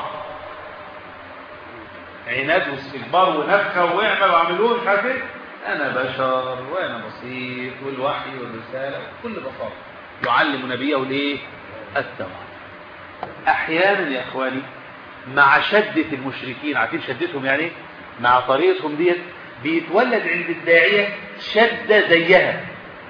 [SPEAKER 1] عناد واستكبار ونفخه واعمل واعملوه مش عارف ايه انا بشر وانا بسيط والوحي والرساله بكل بساطه يعلم نبيه الايه التواضع احيانا يا اخواني مع شدة المشركين عارفين شدتهم يعني مع طريقتهم ديت بيتولد عند الداعية شدة زيها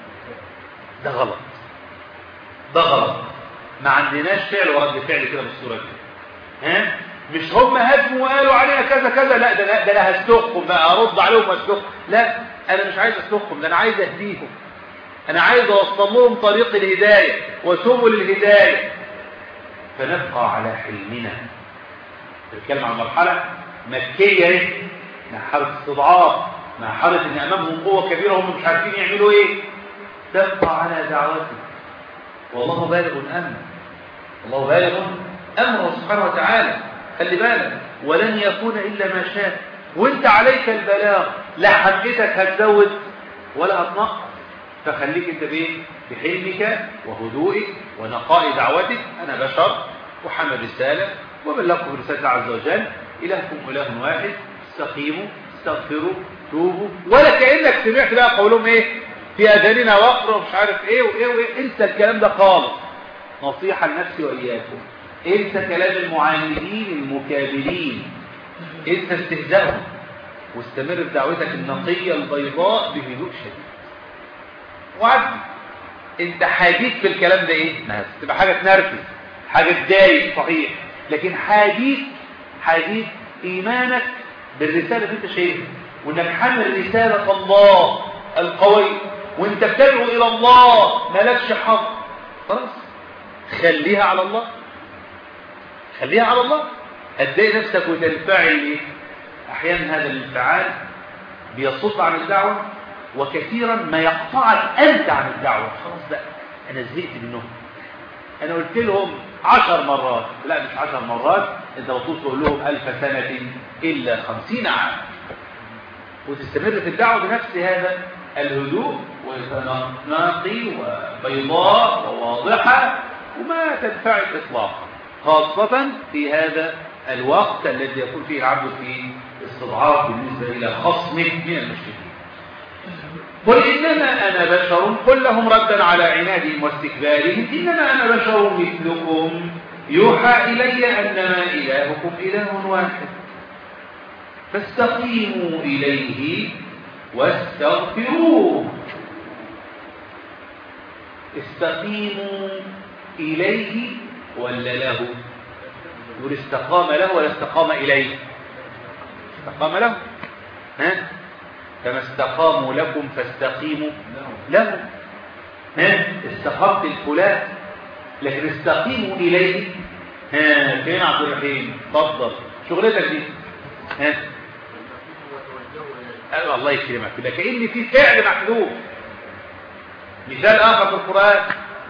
[SPEAKER 1] ده غلط ده غلط ما عندناش فعل ورد فعل كده بالصورة دي ها مش هم هدموا وقالوا علينا كذا كذا لا ده لا ده انا هسلخهم بقى ارد عليهم واسلخهم لا انا مش عايز اسلخهم ده انا عايز اهديهم انا عايز اوصل لهم طريق الهدايه وسبل الهدايه فنبقى على حلمنا بنتكلم عن مرحله مكيه ايه مرحله استضعاف مرحله ان امامهم قوه كبيره هم مش عارفين يعملوا ايه تبقى على دعوتك والله بالغ امر الله بالغ امره سبحانه وتعالى خلي بالك ولن يكون الا ما شاء وانت عليك البلاغ لا حمتك هتزود ولا هتنقص فخليك انت بايه بحلمك وهدوئك ونقاء دعوتك انا بشر وحمل رساله وبلغكم رساله عز وجل الهكم اله واحد استقيموا استغفروا توبوا ولا كانك سمعت بقى قولهم ايه في اذاننا وقر ومش عارف ايه وايه وايه انسى الكلام ده خالص نصيحه لنفسي واياكم انسى كلام المعاندين المكابرين انسى استهزائهم واستمر في دعوتك النقيه البيضاء بهدوء شديد وعدي انت حديث في الكلام ده ايه ما تبقى حاجه تنرفز حاجه تضايق صحيح لكن حديث حديث ايمانك بالرساله اللي انت شايفها وانك حامل رساله الله القوي وانت بتدعو الى الله مالكش حظ خلاص خليها على الله خليها على الله هتلاقي نفسك وتنفعل ايه احيانا هذا الانفعال بيصد عن الدعوه وكثيرا ما يقطعك انت عن الدعوه خلاص بقى انا زهقت منهم انا قلت لهم عشر مرات لا مش عشر مرات انت مطلوب تقول لهم الف سنه الا خمسين عام وتستمر في الدعوه بنفس هذا الهدوء ونقي وبيضاء وواضحه وما تنفعل اطلاقا خاصه في هذا الوقت الذي يكون فيه العبد في استضعاف بالنسبه الى خصمه من المشركين قل إنما أنا بشر قل لهم ردا على عنادهم واستكبارهم إنما أنا بشر مثلكم يوحى إلي أنما إلهكم إله واحد فاستقيموا إليه واستغفروه استقيموا إليه ولا له يقول استقام له ولا استقام إليه استقام له ها كما استقاموا لكم فاستقيموا له ها استقمت الفلان لكن استقيموا إليه ها فين عبد الرحيم اتفضل شغلتك دي ها أيوة الله يكرمك كده كأن في فعل محذوف مثال آخر في القرآن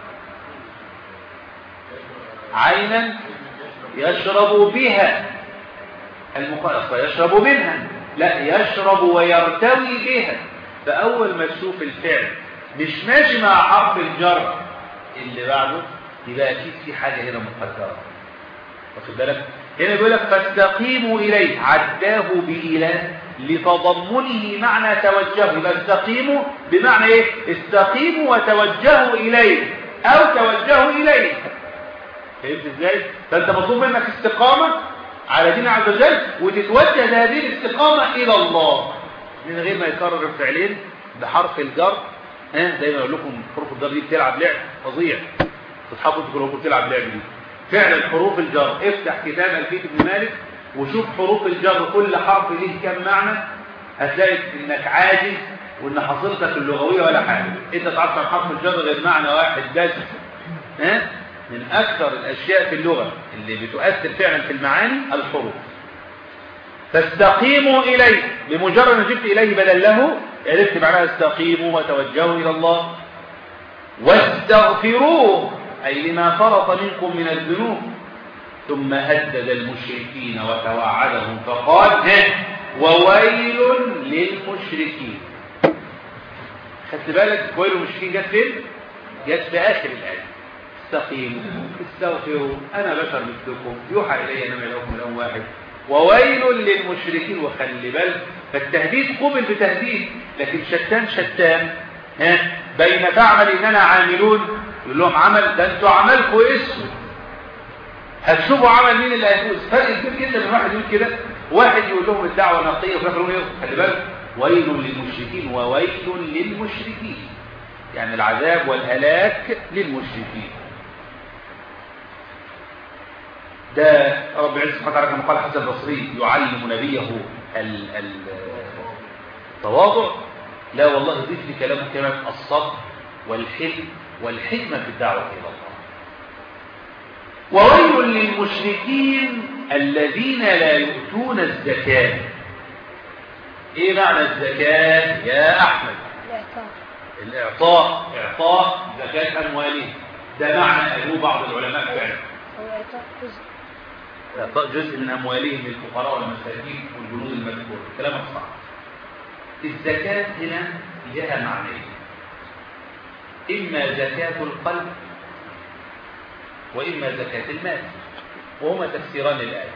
[SPEAKER 1] عينا يشرب بها المقاصة يشرب منها لا يشرب ويرتوي بها فأول ما تشوف الفعل مش ماشي مع حرف الجر اللي بعده يبقى أكيد في حاجة هنا مقدرة واخد بالك هنا بيقول لك فاستقيموا إليه عداه بإله لتضمنه معنى توجهوا يبقى استقيموا بمعنى ايه استقيموا وتوجهوا إليه أو توجهوا إليه فهمت ازاي فانت مطلوب منك استقامة على دين عز وجل وتتوجه هذه الاستقامة إلى الله من غير ما يكرر الفعلين بحرف الجر ها زي ما اقول لكم حروف الجر دي بتلعب لعب فظيع تصحابوا تقولوا بتلعب لعب دي فعلا حروف الجر افتح كتاب الفيت ابن مالك وشوف حروف الجر كل حرف ليه كم معنى هتلاقي انك عاجز وان حصيلتك اللغويه ولا حاجه انت تعرف عن حرف الجر غير معنى واحد بس ها من اكثر الاشياء في اللغه اللي بتؤثر فعلا في المعاني الحروف فاستقيموا اليه بمجرد ما جبت اليه بدل له عرفت معناها استقيموا وتوجهوا الى الله واستغفروه اي لما فرط منكم من الذنوب ثم هدد المشركين وتوعدهم فقال وويل للمشركين خدت بالك ويل للمشركين جت فين جت في اخر الايه استقيموا استغفروا انا بشر مثلكم يوحى الي انما الهكم اله واحد وويل للمشركين وخلي بالك فالتهديد قبل بتهديد لكن شتان شتان ها بين تعمل اننا عاملون يقول لهم عمل ده انتوا عملكم اسود هتشوفوا عمل مين اللي هيفوز فرق كبير جدا من واحد يقول كده واحد يقول لهم الدعوه نقيه وفي اخر يوم خلي بالك ويل للمشركين وويل للمشركين يعني العذاب والهلاك للمشركين ده رب العزة سبحانه وتعالى كما قال حسن البصري يعلم نبيه التواضع لا والله ضيف لي كلامه كمان الصبر والحلم والحكمة في الدعوة إلى الله وويل للمشركين الذين لا يؤتون الزكاة ايه معنى الزكاة يا احمد الاعطاء اعطاء زكاة اموالهم ده معنى قالوه بعض العلماء فعلا
[SPEAKER 4] هو إعطاء جزء
[SPEAKER 1] اعطاء جزء من اموالهم للفقراء والمساكين والجنود المذكور كلامك صح الزكاة هنا لها معنيين اما زكاة القلب واما زكاة المال وهما تفسيران للآية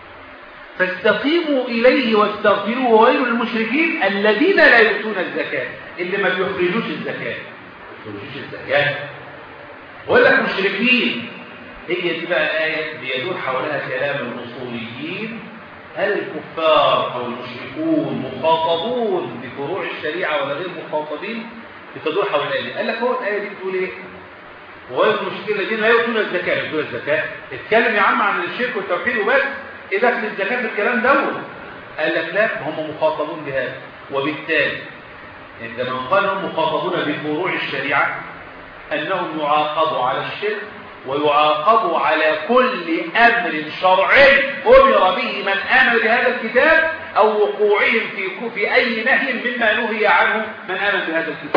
[SPEAKER 1] فاستقيموا إليه واستغفروه وويل للمشركين الذين لا يؤتون الزكاة اللي ما بيخرجوش الزكاة ما بيخرجوش الزكاة ولا المشركين هي دي بقى آية بيدور حولها كلام الأصوليين هل الكفار أو المشركون مخاطبون بفروع الشريعة ولا غير مخاطبين بتدور حول الآية دي قال لك هو الآية دي بتقول إيه وغير المشركين الذين لا يؤتون الزكاة يؤتون الزكاة اتكلم يا عم عن الشرك والتوحيد وبس ايه دخل الزكاة في الكلام دوت قال لك لا هم مخاطبون بهذا وبالتالي عندما قال هم مخاطبون بفروع الشريعة أنهم يعاقبوا على الشرك ويعاقبوا على كل أمر شرعي أمر به من آمن بهذا الكتاب أو وقوعهم في في أي نهي مما نهي عنه من آمن بهذا الكتاب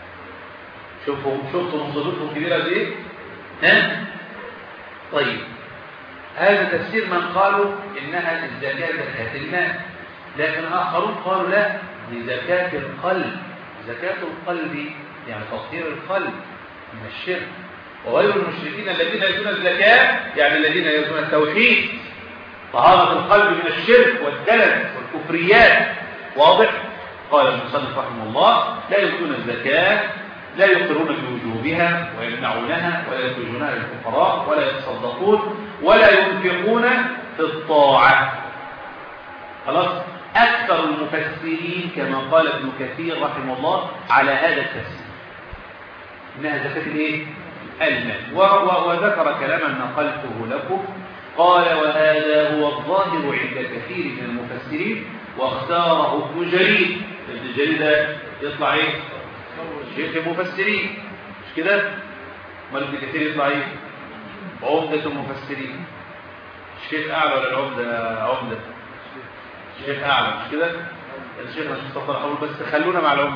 [SPEAKER 1] شوفوا شفتوا مصيبتهم كبيرة دي ها طيب هذا تفسير من قالوا إنها الزكاة زكاة المال لكن آخرون قالوا لا دي زكاة القلب زكاة القلب يعني تطهير القلب من الشرك وغير المشركين الذين يؤتون الزكاة يعني الذين يؤتون التوحيد طهارة القلب من الشرك والدلل والكفريات واضح قال المصنف رحمه الله لا يؤتون الزكاة لا يقرون بوجوبها ويمنعونها ولا يخرجونها للفقراء ولا يتصدقون ولا ينفقون في الطاعة خلاص أكثر المفسرين كما قال ابن كثير رحمه الله على هذا التفسير إنها زكاة الإيه؟ المال وذكر كلاما نقلته لكم قال وهذا هو الظاهر عند كثير من المفسرين واختاره ابن جرير ابن جرير ده يطلع ايه شيخ المفسرين مش كده امال ابن كثير يطلع ايه عمدة المفسرين الشيخ اعلى ولا العمدة عمدة الشيخ اعلى مش كده الشيخ مش مصطفى اقول بس خلونا مع العمدة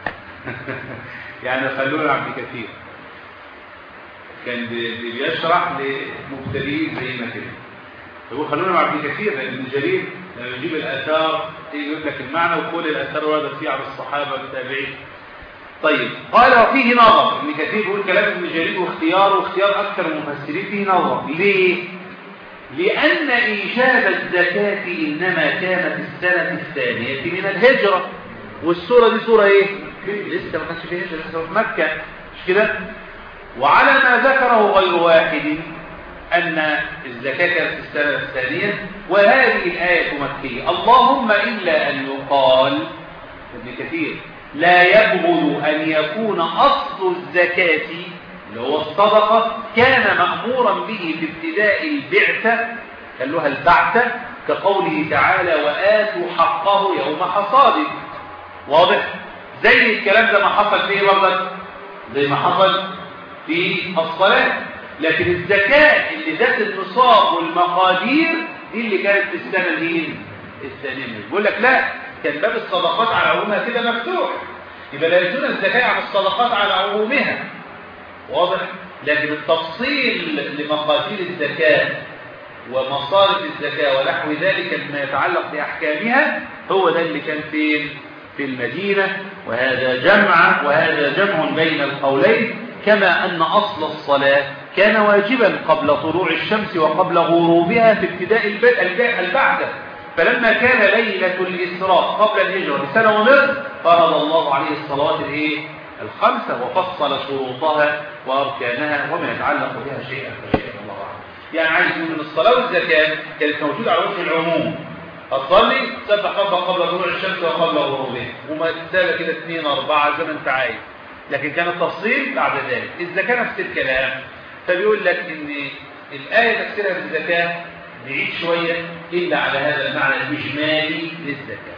[SPEAKER 1] يعني خلونا مع ابن كثير كان بيشرح لمبتدئين زينا كده يقول خلونا مع ابن كثير لان ابن جرير لما يجيب الاثار يجيب لك المعنى وكل الاثار وردت فيه على الصحابه والتابعين طيب قال وفيه نظر ابن كثير بيقول كلام ابن جرير واختياره واختيار اكثر المفسرين فيه نظر ليه لان ايجاب الزكاه انما كان في السنه الثانيه من الهجره والسوره دي سوره ايه لسه ما كانش فيها هجره لسه في مكه مش كده وعلى ما ذكره غير واحد أن الزكاة كانت في السنة الثانية وهذه الآية مكية اللهم إلا أن يقال ابن كثير لا يبغض أن يكون أصل الزكاة اللي هو الصدقة كان مأمورا به في ابتداء البعثة خلوها البعثة كقوله تعالى وآتوا حقه يوم حصاده واضح زي الكلام ده ما حصل فيه برضك زي ما حصل في الصلاة لكن الزكاة اللي ذات النصاب والمقادير دي اللي كانت في السنة مين الثانية بيقول لك لا كان باب الصدقات على عمومها كده مفتوح يبقى لا يجوز الزكاة عن الصدقات على عمومها واضح لكن التفصيل لمقادير الزكاة ومصارف الزكاة ونحو ذلك مما يتعلق بأحكامها هو ده اللي كان فين في المدينة وهذا جمع وهذا جمع بين القولين كما أن أصل الصلاة كان واجبا قبل طلوع الشمس وقبل غروبها في ابتداء البعثة فلما كان ليلة الإسراء قبل الهجرة بسنة ونصف فرض الله عليه الصلوات الايه الخمسة وفصل شروطها وأركانها وما يتعلق بها شيئا فشيئا الله أعلم يعني عايز يقول ان الصلاة والزكاة كانت موجودة على وجه العموم هتصلي سبح ربك قبل طلوع الشمس وقبل غروبها وما تسابق كده اثنين أربعة زي ما أنت عايز لكن كان التفصيل بعد ذلك الزكاة نفس الكلام فبيقول لك ان الآية تفسيرها بالزكاة بعيد شوية إلا على هذا المعنى الإجمالي للزكاة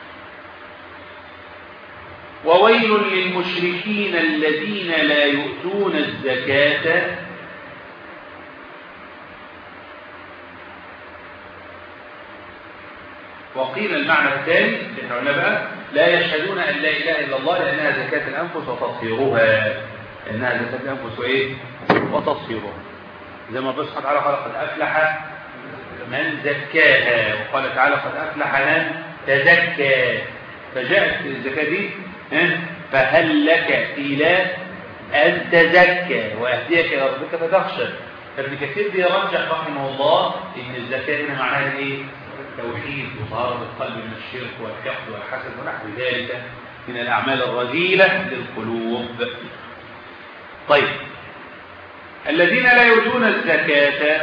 [SPEAKER 1] وويل للمشركين الذين لا يؤتون الزكاة وقيل المعنى الثاني للعلماء لا يشهدون أن لا إله إلا الله لأنها زكاة الأنفس وتطهيرها لأنها زكاة الأنفس وإيه؟ وتطهيرها زي ما بصحت على قد أفلح من زكاها وقال تعالى قد أفلح من تزكى فجاءت الزكاة دي فهل لك إلى أن تزكى وأهديك إلى ربك فتخشى ابن كثير بيرجح رحمه الله إن الزكاة هنا معناها إيه؟ توحيد وطهارة القلب من الشرك والحقد والحسد ونحو ذلك من الأعمال الرذيلة للقلوب طيب الذين لا يؤتون الزكاة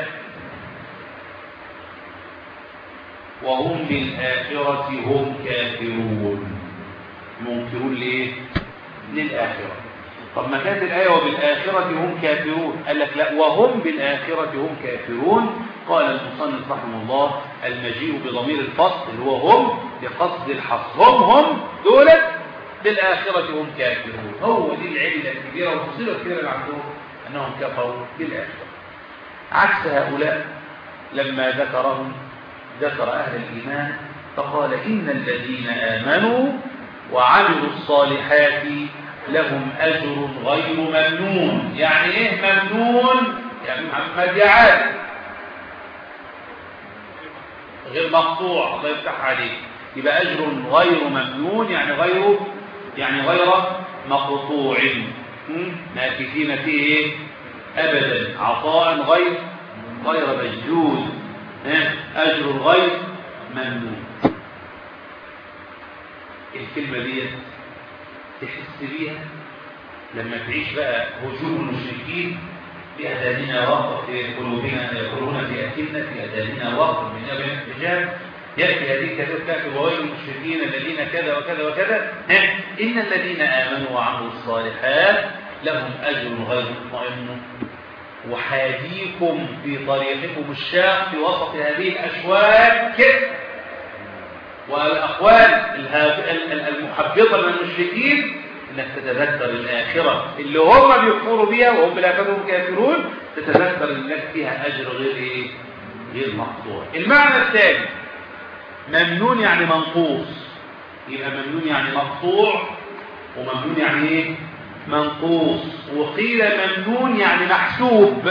[SPEAKER 1] وهم بالآخرة هم كافرون منكرون ليه؟ للآخرة طب ما كانت الآية وبالآخرة هم كافرون قال لك لا وهم بالآخرة هم كافرون قال المصنف رحمه الله المجيء بضمير الفصل اللي هو هم بقصد الحصر هم هم دولت بالآخرة هم كافرون هو دي العلة الكبيرة والمصيبة الكبيرة اللي عندهم أنهم كفروا بالآخرة عكس هؤلاء لما ذكرهم ذكر أهل الإيمان فقال إن الذين آمنوا وعملوا الصالحات لهم أجر غير ممنون يعني إيه ممنون يعني محمد يعاد غير مقطوع الله يفتح عليك يبقى أجر غير ممنون يعني غير يعني غير مقطوع ناكثين فيه أبدا عطاء غير غير مجدود أجر غير ممنون الكلمة دي تحس بيها لما تعيش بقى هجوم المشركين في أذاننا وقت في قلوبنا قلوبنا في أكلنا في أذاننا وقت من أبن الحجاب يأتي هذه الكتاب كافر وويل المشركين الذين كذا وكذا وكذا إن الذين آمنوا وعملوا الصالحات لهم أجر غير مطمئن وحاديكم في طريقكم الشاق في وسط هذه الأشواك والأقوال المحبطة من المشركين انك تتذكر الآخرة اللي هم بيكفروا بيها وهم بالآخرة هم كافرون تتذكر انك فيها أجر غير إيه؟ غير مقطوع المعنى الثاني ممنون يعني منقوص يبقى ممنون يعني مقطوع وممنون يعني ايه منقوص وقيل ممنون يعني محسوب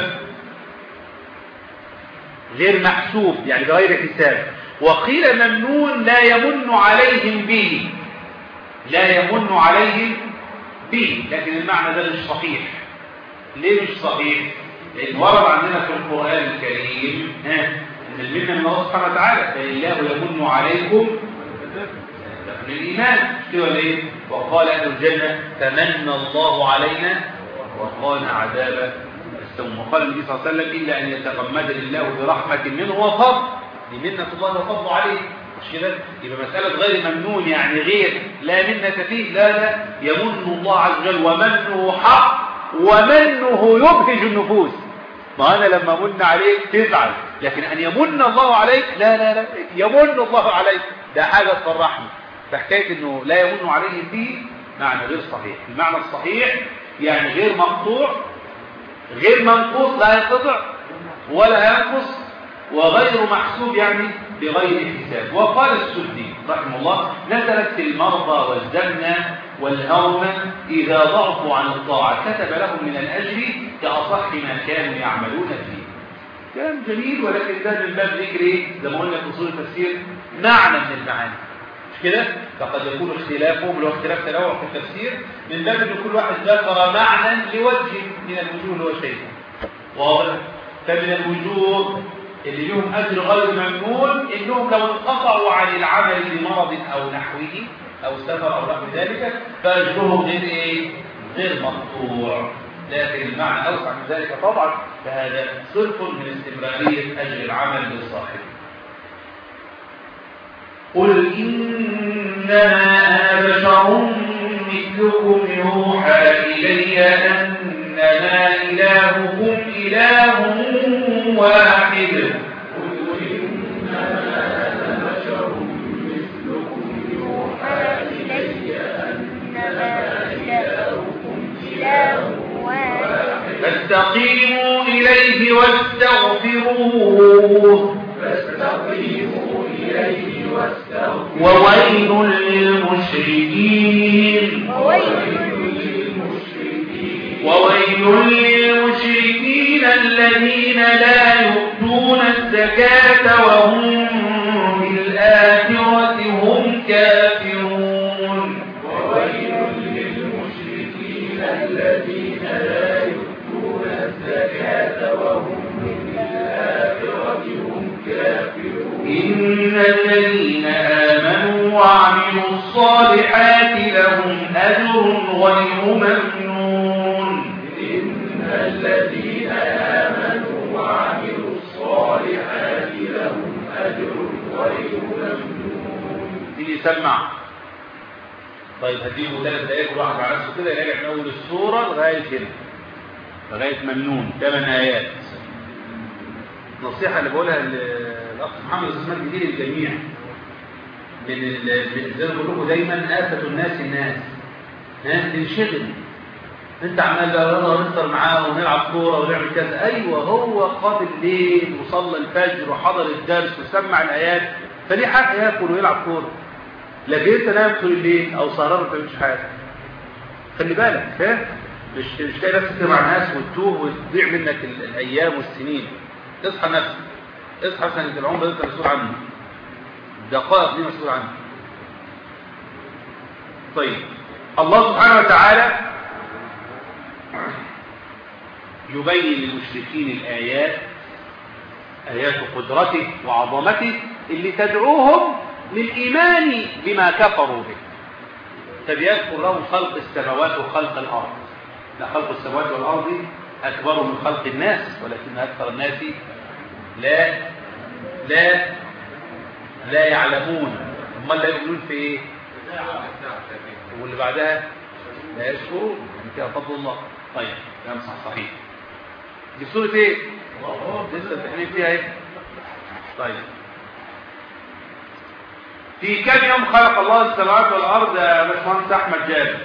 [SPEAKER 1] غير محسوب يعني بغير حساب وقيل ممنون لا يمن عليهم به لا يمن عليهم به لكن المعنى ده مش صحيح ليه مش صحيح لان ورد عندنا في القرآن الكريم ها ان المنة من الله سبحانه وتعالى فالله يمن عليكم من الإيمان كده ايه وقال أهل الجنة تمنى الله علينا وقال عذاب السوم وقال النبي صلى الله عليه وسلم إلا أن يتغمدني الله برحمة منه وفضل دي منة الله وفضل عليه مش كده يبقى مسألة غير ممنون يعني غير لا منة فيه لا لا يمن الله عز وجل ومنه حق ومنه يبهج النفوس ما أنا لما من عليك تزعل لكن أن يمن الله عليك لا لا لا يمن الله عليك ده حاجة تفرحني فحكاية أنه لا يمن عليهم به معنى غير صحيح المعنى الصحيح يعني غير مقطوع غير منقوص لا ينقطع ولا ينقص وغير محسوب يعني بغير حساب وقال السدي رحمه الله نزلت في المرضى والزمن والهرم إذا ضعفوا عن الطاعة كتب لهم من الأجر كأصح ما كانوا يعملون فيه كلام جميل ولكن ده من باب ذكر ايه زي ما قلنا في اصول التفسير معنى من المعاني مش كده فقد يكون اختلافهم اللي هو اختلاف تنوع في التفسير من باب ان كل واحد ذكر معنى لوجه من الوجوه اللي هو شايفه واضح فمن الوجوه اللي لهم اجر غير ممنون انهم لو انقطعوا عن العمل لمرض او نحوه او سفر او نحو ذلك فاجرهم غير ايه غير مقطوع لكن المعنى اوسع من ذلك طبعا فهذا صرف من استمراريه اجر العمل للصاحب قل انما انا بشر مثلكم يوحى الي انما الهكم اله واحد فاستقيموا إليه واستغفروه
[SPEAKER 2] فاستقيموا إليه واستغفروه
[SPEAKER 1] وويل للمشركين وويل للمشركين الذين لا يؤتون الزكاة وهم بالآخرة هم كافرون
[SPEAKER 2] وويل للمشركين الذين لا يؤتون الزكاة وهم بالآخرة هم كافرون
[SPEAKER 1] إن الذين آمنوا وعملوا الصالحات لهم أجر غير ممنون
[SPEAKER 2] إن الذين آمنوا وعملوا الصالحات لهم أجر غير ممنون
[SPEAKER 1] تيجي سمع طيب هديله ثلاث دقايق كل واحد على نفسه كده يراجع من أول السورة لغاية هنا لغاية ممنون ثمان آيات النصيحة اللي بقولها للأخ محمد اسمها جديد للجميع من ال- زي ما بقول لكم دايما آفة الناس الناس ها تنشغل انت عمال بقى يلا نفطر معاه ونلعب كوره ونعمل كذا ايوه هو قام الليل وصلى الفجر وحضر الدرس وسمع الايات فليه حق ياكل ويلعب كوره لكن انت نايم طول الليل او سهران ما بتعملش حاجه خلي بالك فاهم مش مش تلاقي نفسك مع ناس وتتوه وتضيع منك ال- الايام والسنين اصحى نفسك اصحى سنه العمر اللي انت مسؤول عنه دقائق دي مسؤول عنها طيب الله سبحانه وتعالى يبين للمشركين الآيات آيات قدرته وعظمته اللي تدعوهم للإيمان بما كفروا به فبيذكر لهم خلق السماوات وخلق الأرض لا خلق السماوات والأرض أكبر من خلق الناس ولكن أكثر الناس لا لا لا يعلمون امال لا يؤمنون في ايه واللي بعدها لا يشكرون يعني كده فضل الله طيب كلام صح صحيح دي سوره ايه لسه امتحانين فيها ايه طيب في كم يوم خلق الله السماوات والارض يا باشمهندس احمد جابر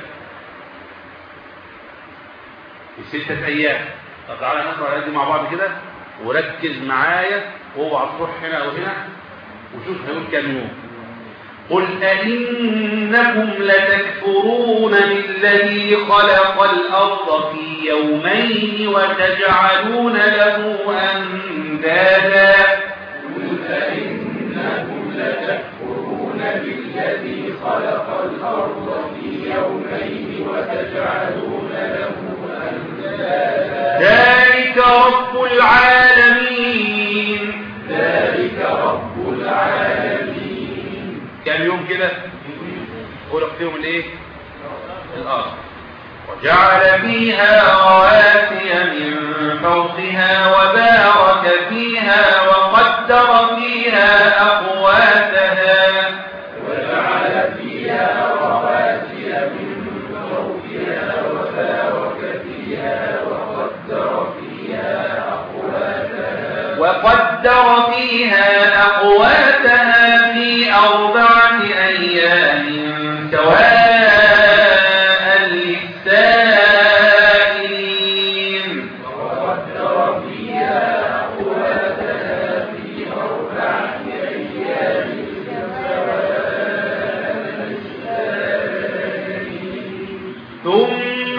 [SPEAKER 1] في ستة ايام طب تعالى نقرا الايات دي مع بعض كده وركز معايا واوعى تروح هنا او هنا وشوف هيقول كام يوم قل أئنكم لتكفرون بالذي خلق الأرض في يومين وتجعلون له أندادا
[SPEAKER 2] قل أئنكم لتكفرون بالذي خلق الأرض في يومين وتجعلون له أندادا
[SPEAKER 1] ذلك رب العالمين
[SPEAKER 2] ذلك رب العالمين
[SPEAKER 1] كام يوم كده خلق فيهم الايه الارض وجعل فيها رواسي من فوقها وبارك فيها وقدر فيها اقواتها
[SPEAKER 2] وجعل فيها رواسي من فوقها وبارك فيها وقدر فيها أقواتها
[SPEAKER 1] وقدر فيها أقواتها في أربعة أيام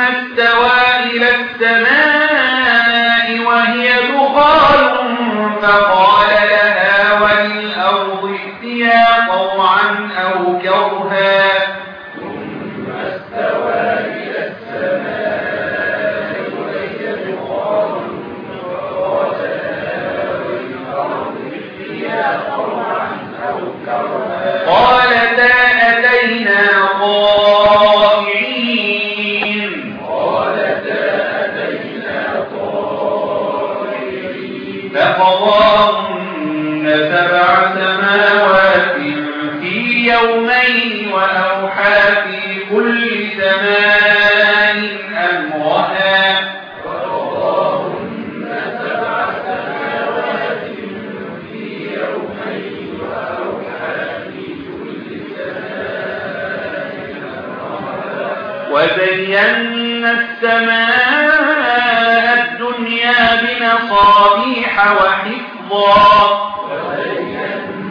[SPEAKER 1] استوى إلى السماء وهي دخان فقال لها وللأرض ائتيا طوعا أو كرها
[SPEAKER 2] ثم استوى إلى السماء وهي دخان فقال لها وللأرض ائتيا طوعا أو كرها
[SPEAKER 1] قالتا أتينا طائعين
[SPEAKER 2] قالتا أتينا طائعين
[SPEAKER 1] فقضاهن سبع سماوات في يومين وأوحى في كل سماء أمرها
[SPEAKER 2] فقضاهن سبع سماوات في يومين وأوحى في كل
[SPEAKER 1] وزينا السماء الدنيا بمصابيح وحفظا
[SPEAKER 2] وزينا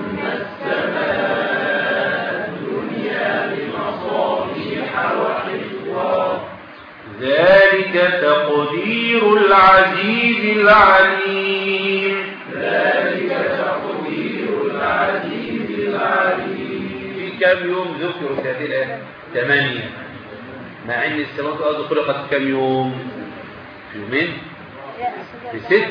[SPEAKER 2] السماء الدنيا بمصابيح وحفظا
[SPEAKER 1] ذلك تقدير العزيز العليم
[SPEAKER 2] ذلك تقدير العزيز العليم
[SPEAKER 1] في كم يوم ذكروا في هذه الآية؟ ثمانية مع أن السماوات والأرض خلقت في كم يوم؟ في يومين؟ في ست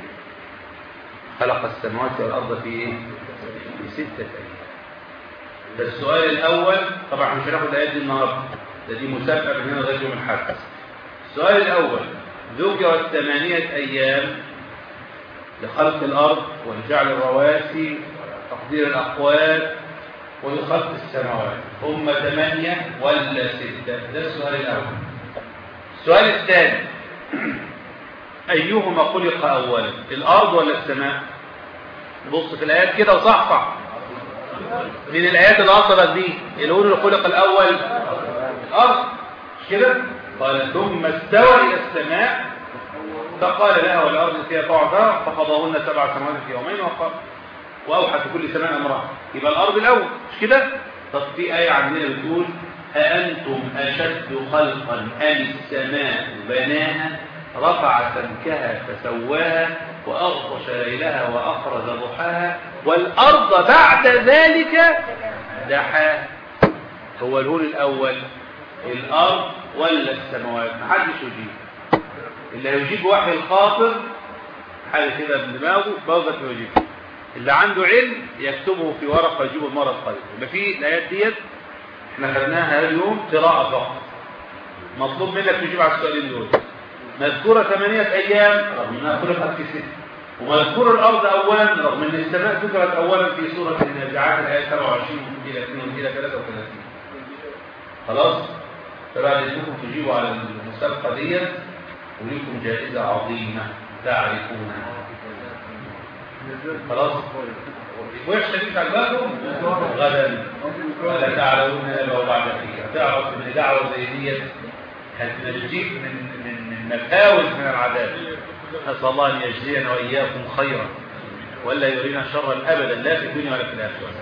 [SPEAKER 1] خلق السماوات والأرض في إيه؟ في ستة أيام ده السؤال الأول طبعا مش هناخد الآيات دي النهاردة ده دي مسابقة من هنا لغاية يوم الحد السؤال الأول ذكرت ثمانية أيام لخلق الأرض ولجعل الرواسي وتقدير الأقوال ولخلق السماوات هم ثمانية ولا ستة ده السؤال الأول السؤال الثاني أيهما خلق أولا الأرض ولا السماء بص في الآيات كده وصحصح من الآيات اللي أصلت دي الأول اللي خلق الأول الأرض مش كده قال ثم استوى إلى السماء فقال لها والأرض فيها طاعتها فقضاهن سبع سماوات في يومين وقال وأوحى في كل سماء أمرها يبقى الأرض الأول مش كده طب في آية عندنا بتقول أأنتم أشد خلقا أم السماء بناها رفع سمكها فسواها وأغطش ليلها وأخرج ضحاها والأرض بعد ذلك دحاها هو الهول الأول الأرض ولا السماوات محدش يجيب اللي هيجيب وحي الخاطر حاجة كده بدماغه بوضك يجيب اللي عنده علم يكتبه في ورقة يجيبه المرة القادمة يبقى في الآيات ديت احنا خدناها اليوم قراءة فقط مطلوب منك تجيب على السؤالين دول مذكورة ثمانية أيام رغم أنها خلقت في ست ومذكور الأرض أولا رغم أن السماء ذكرت أولا في سورة النازعات الآية 27 إلى 2 إلى 33 خلاص فبعد إذنكم تجيبوا على المسابقة ديت وليكم جائزة عظيمة تعرفونها خلاص وحشة دي تعلمكم غدا ولا تعلمون إلا بعد فيها تعرف ان دعوة زي ديت هتنجيك من من من مفاوز من العذاب نسأل الله أن يجزينا وإياكم خيرا ولا يرينا شرا أبدا لا في الدنيا ولا في الآخرة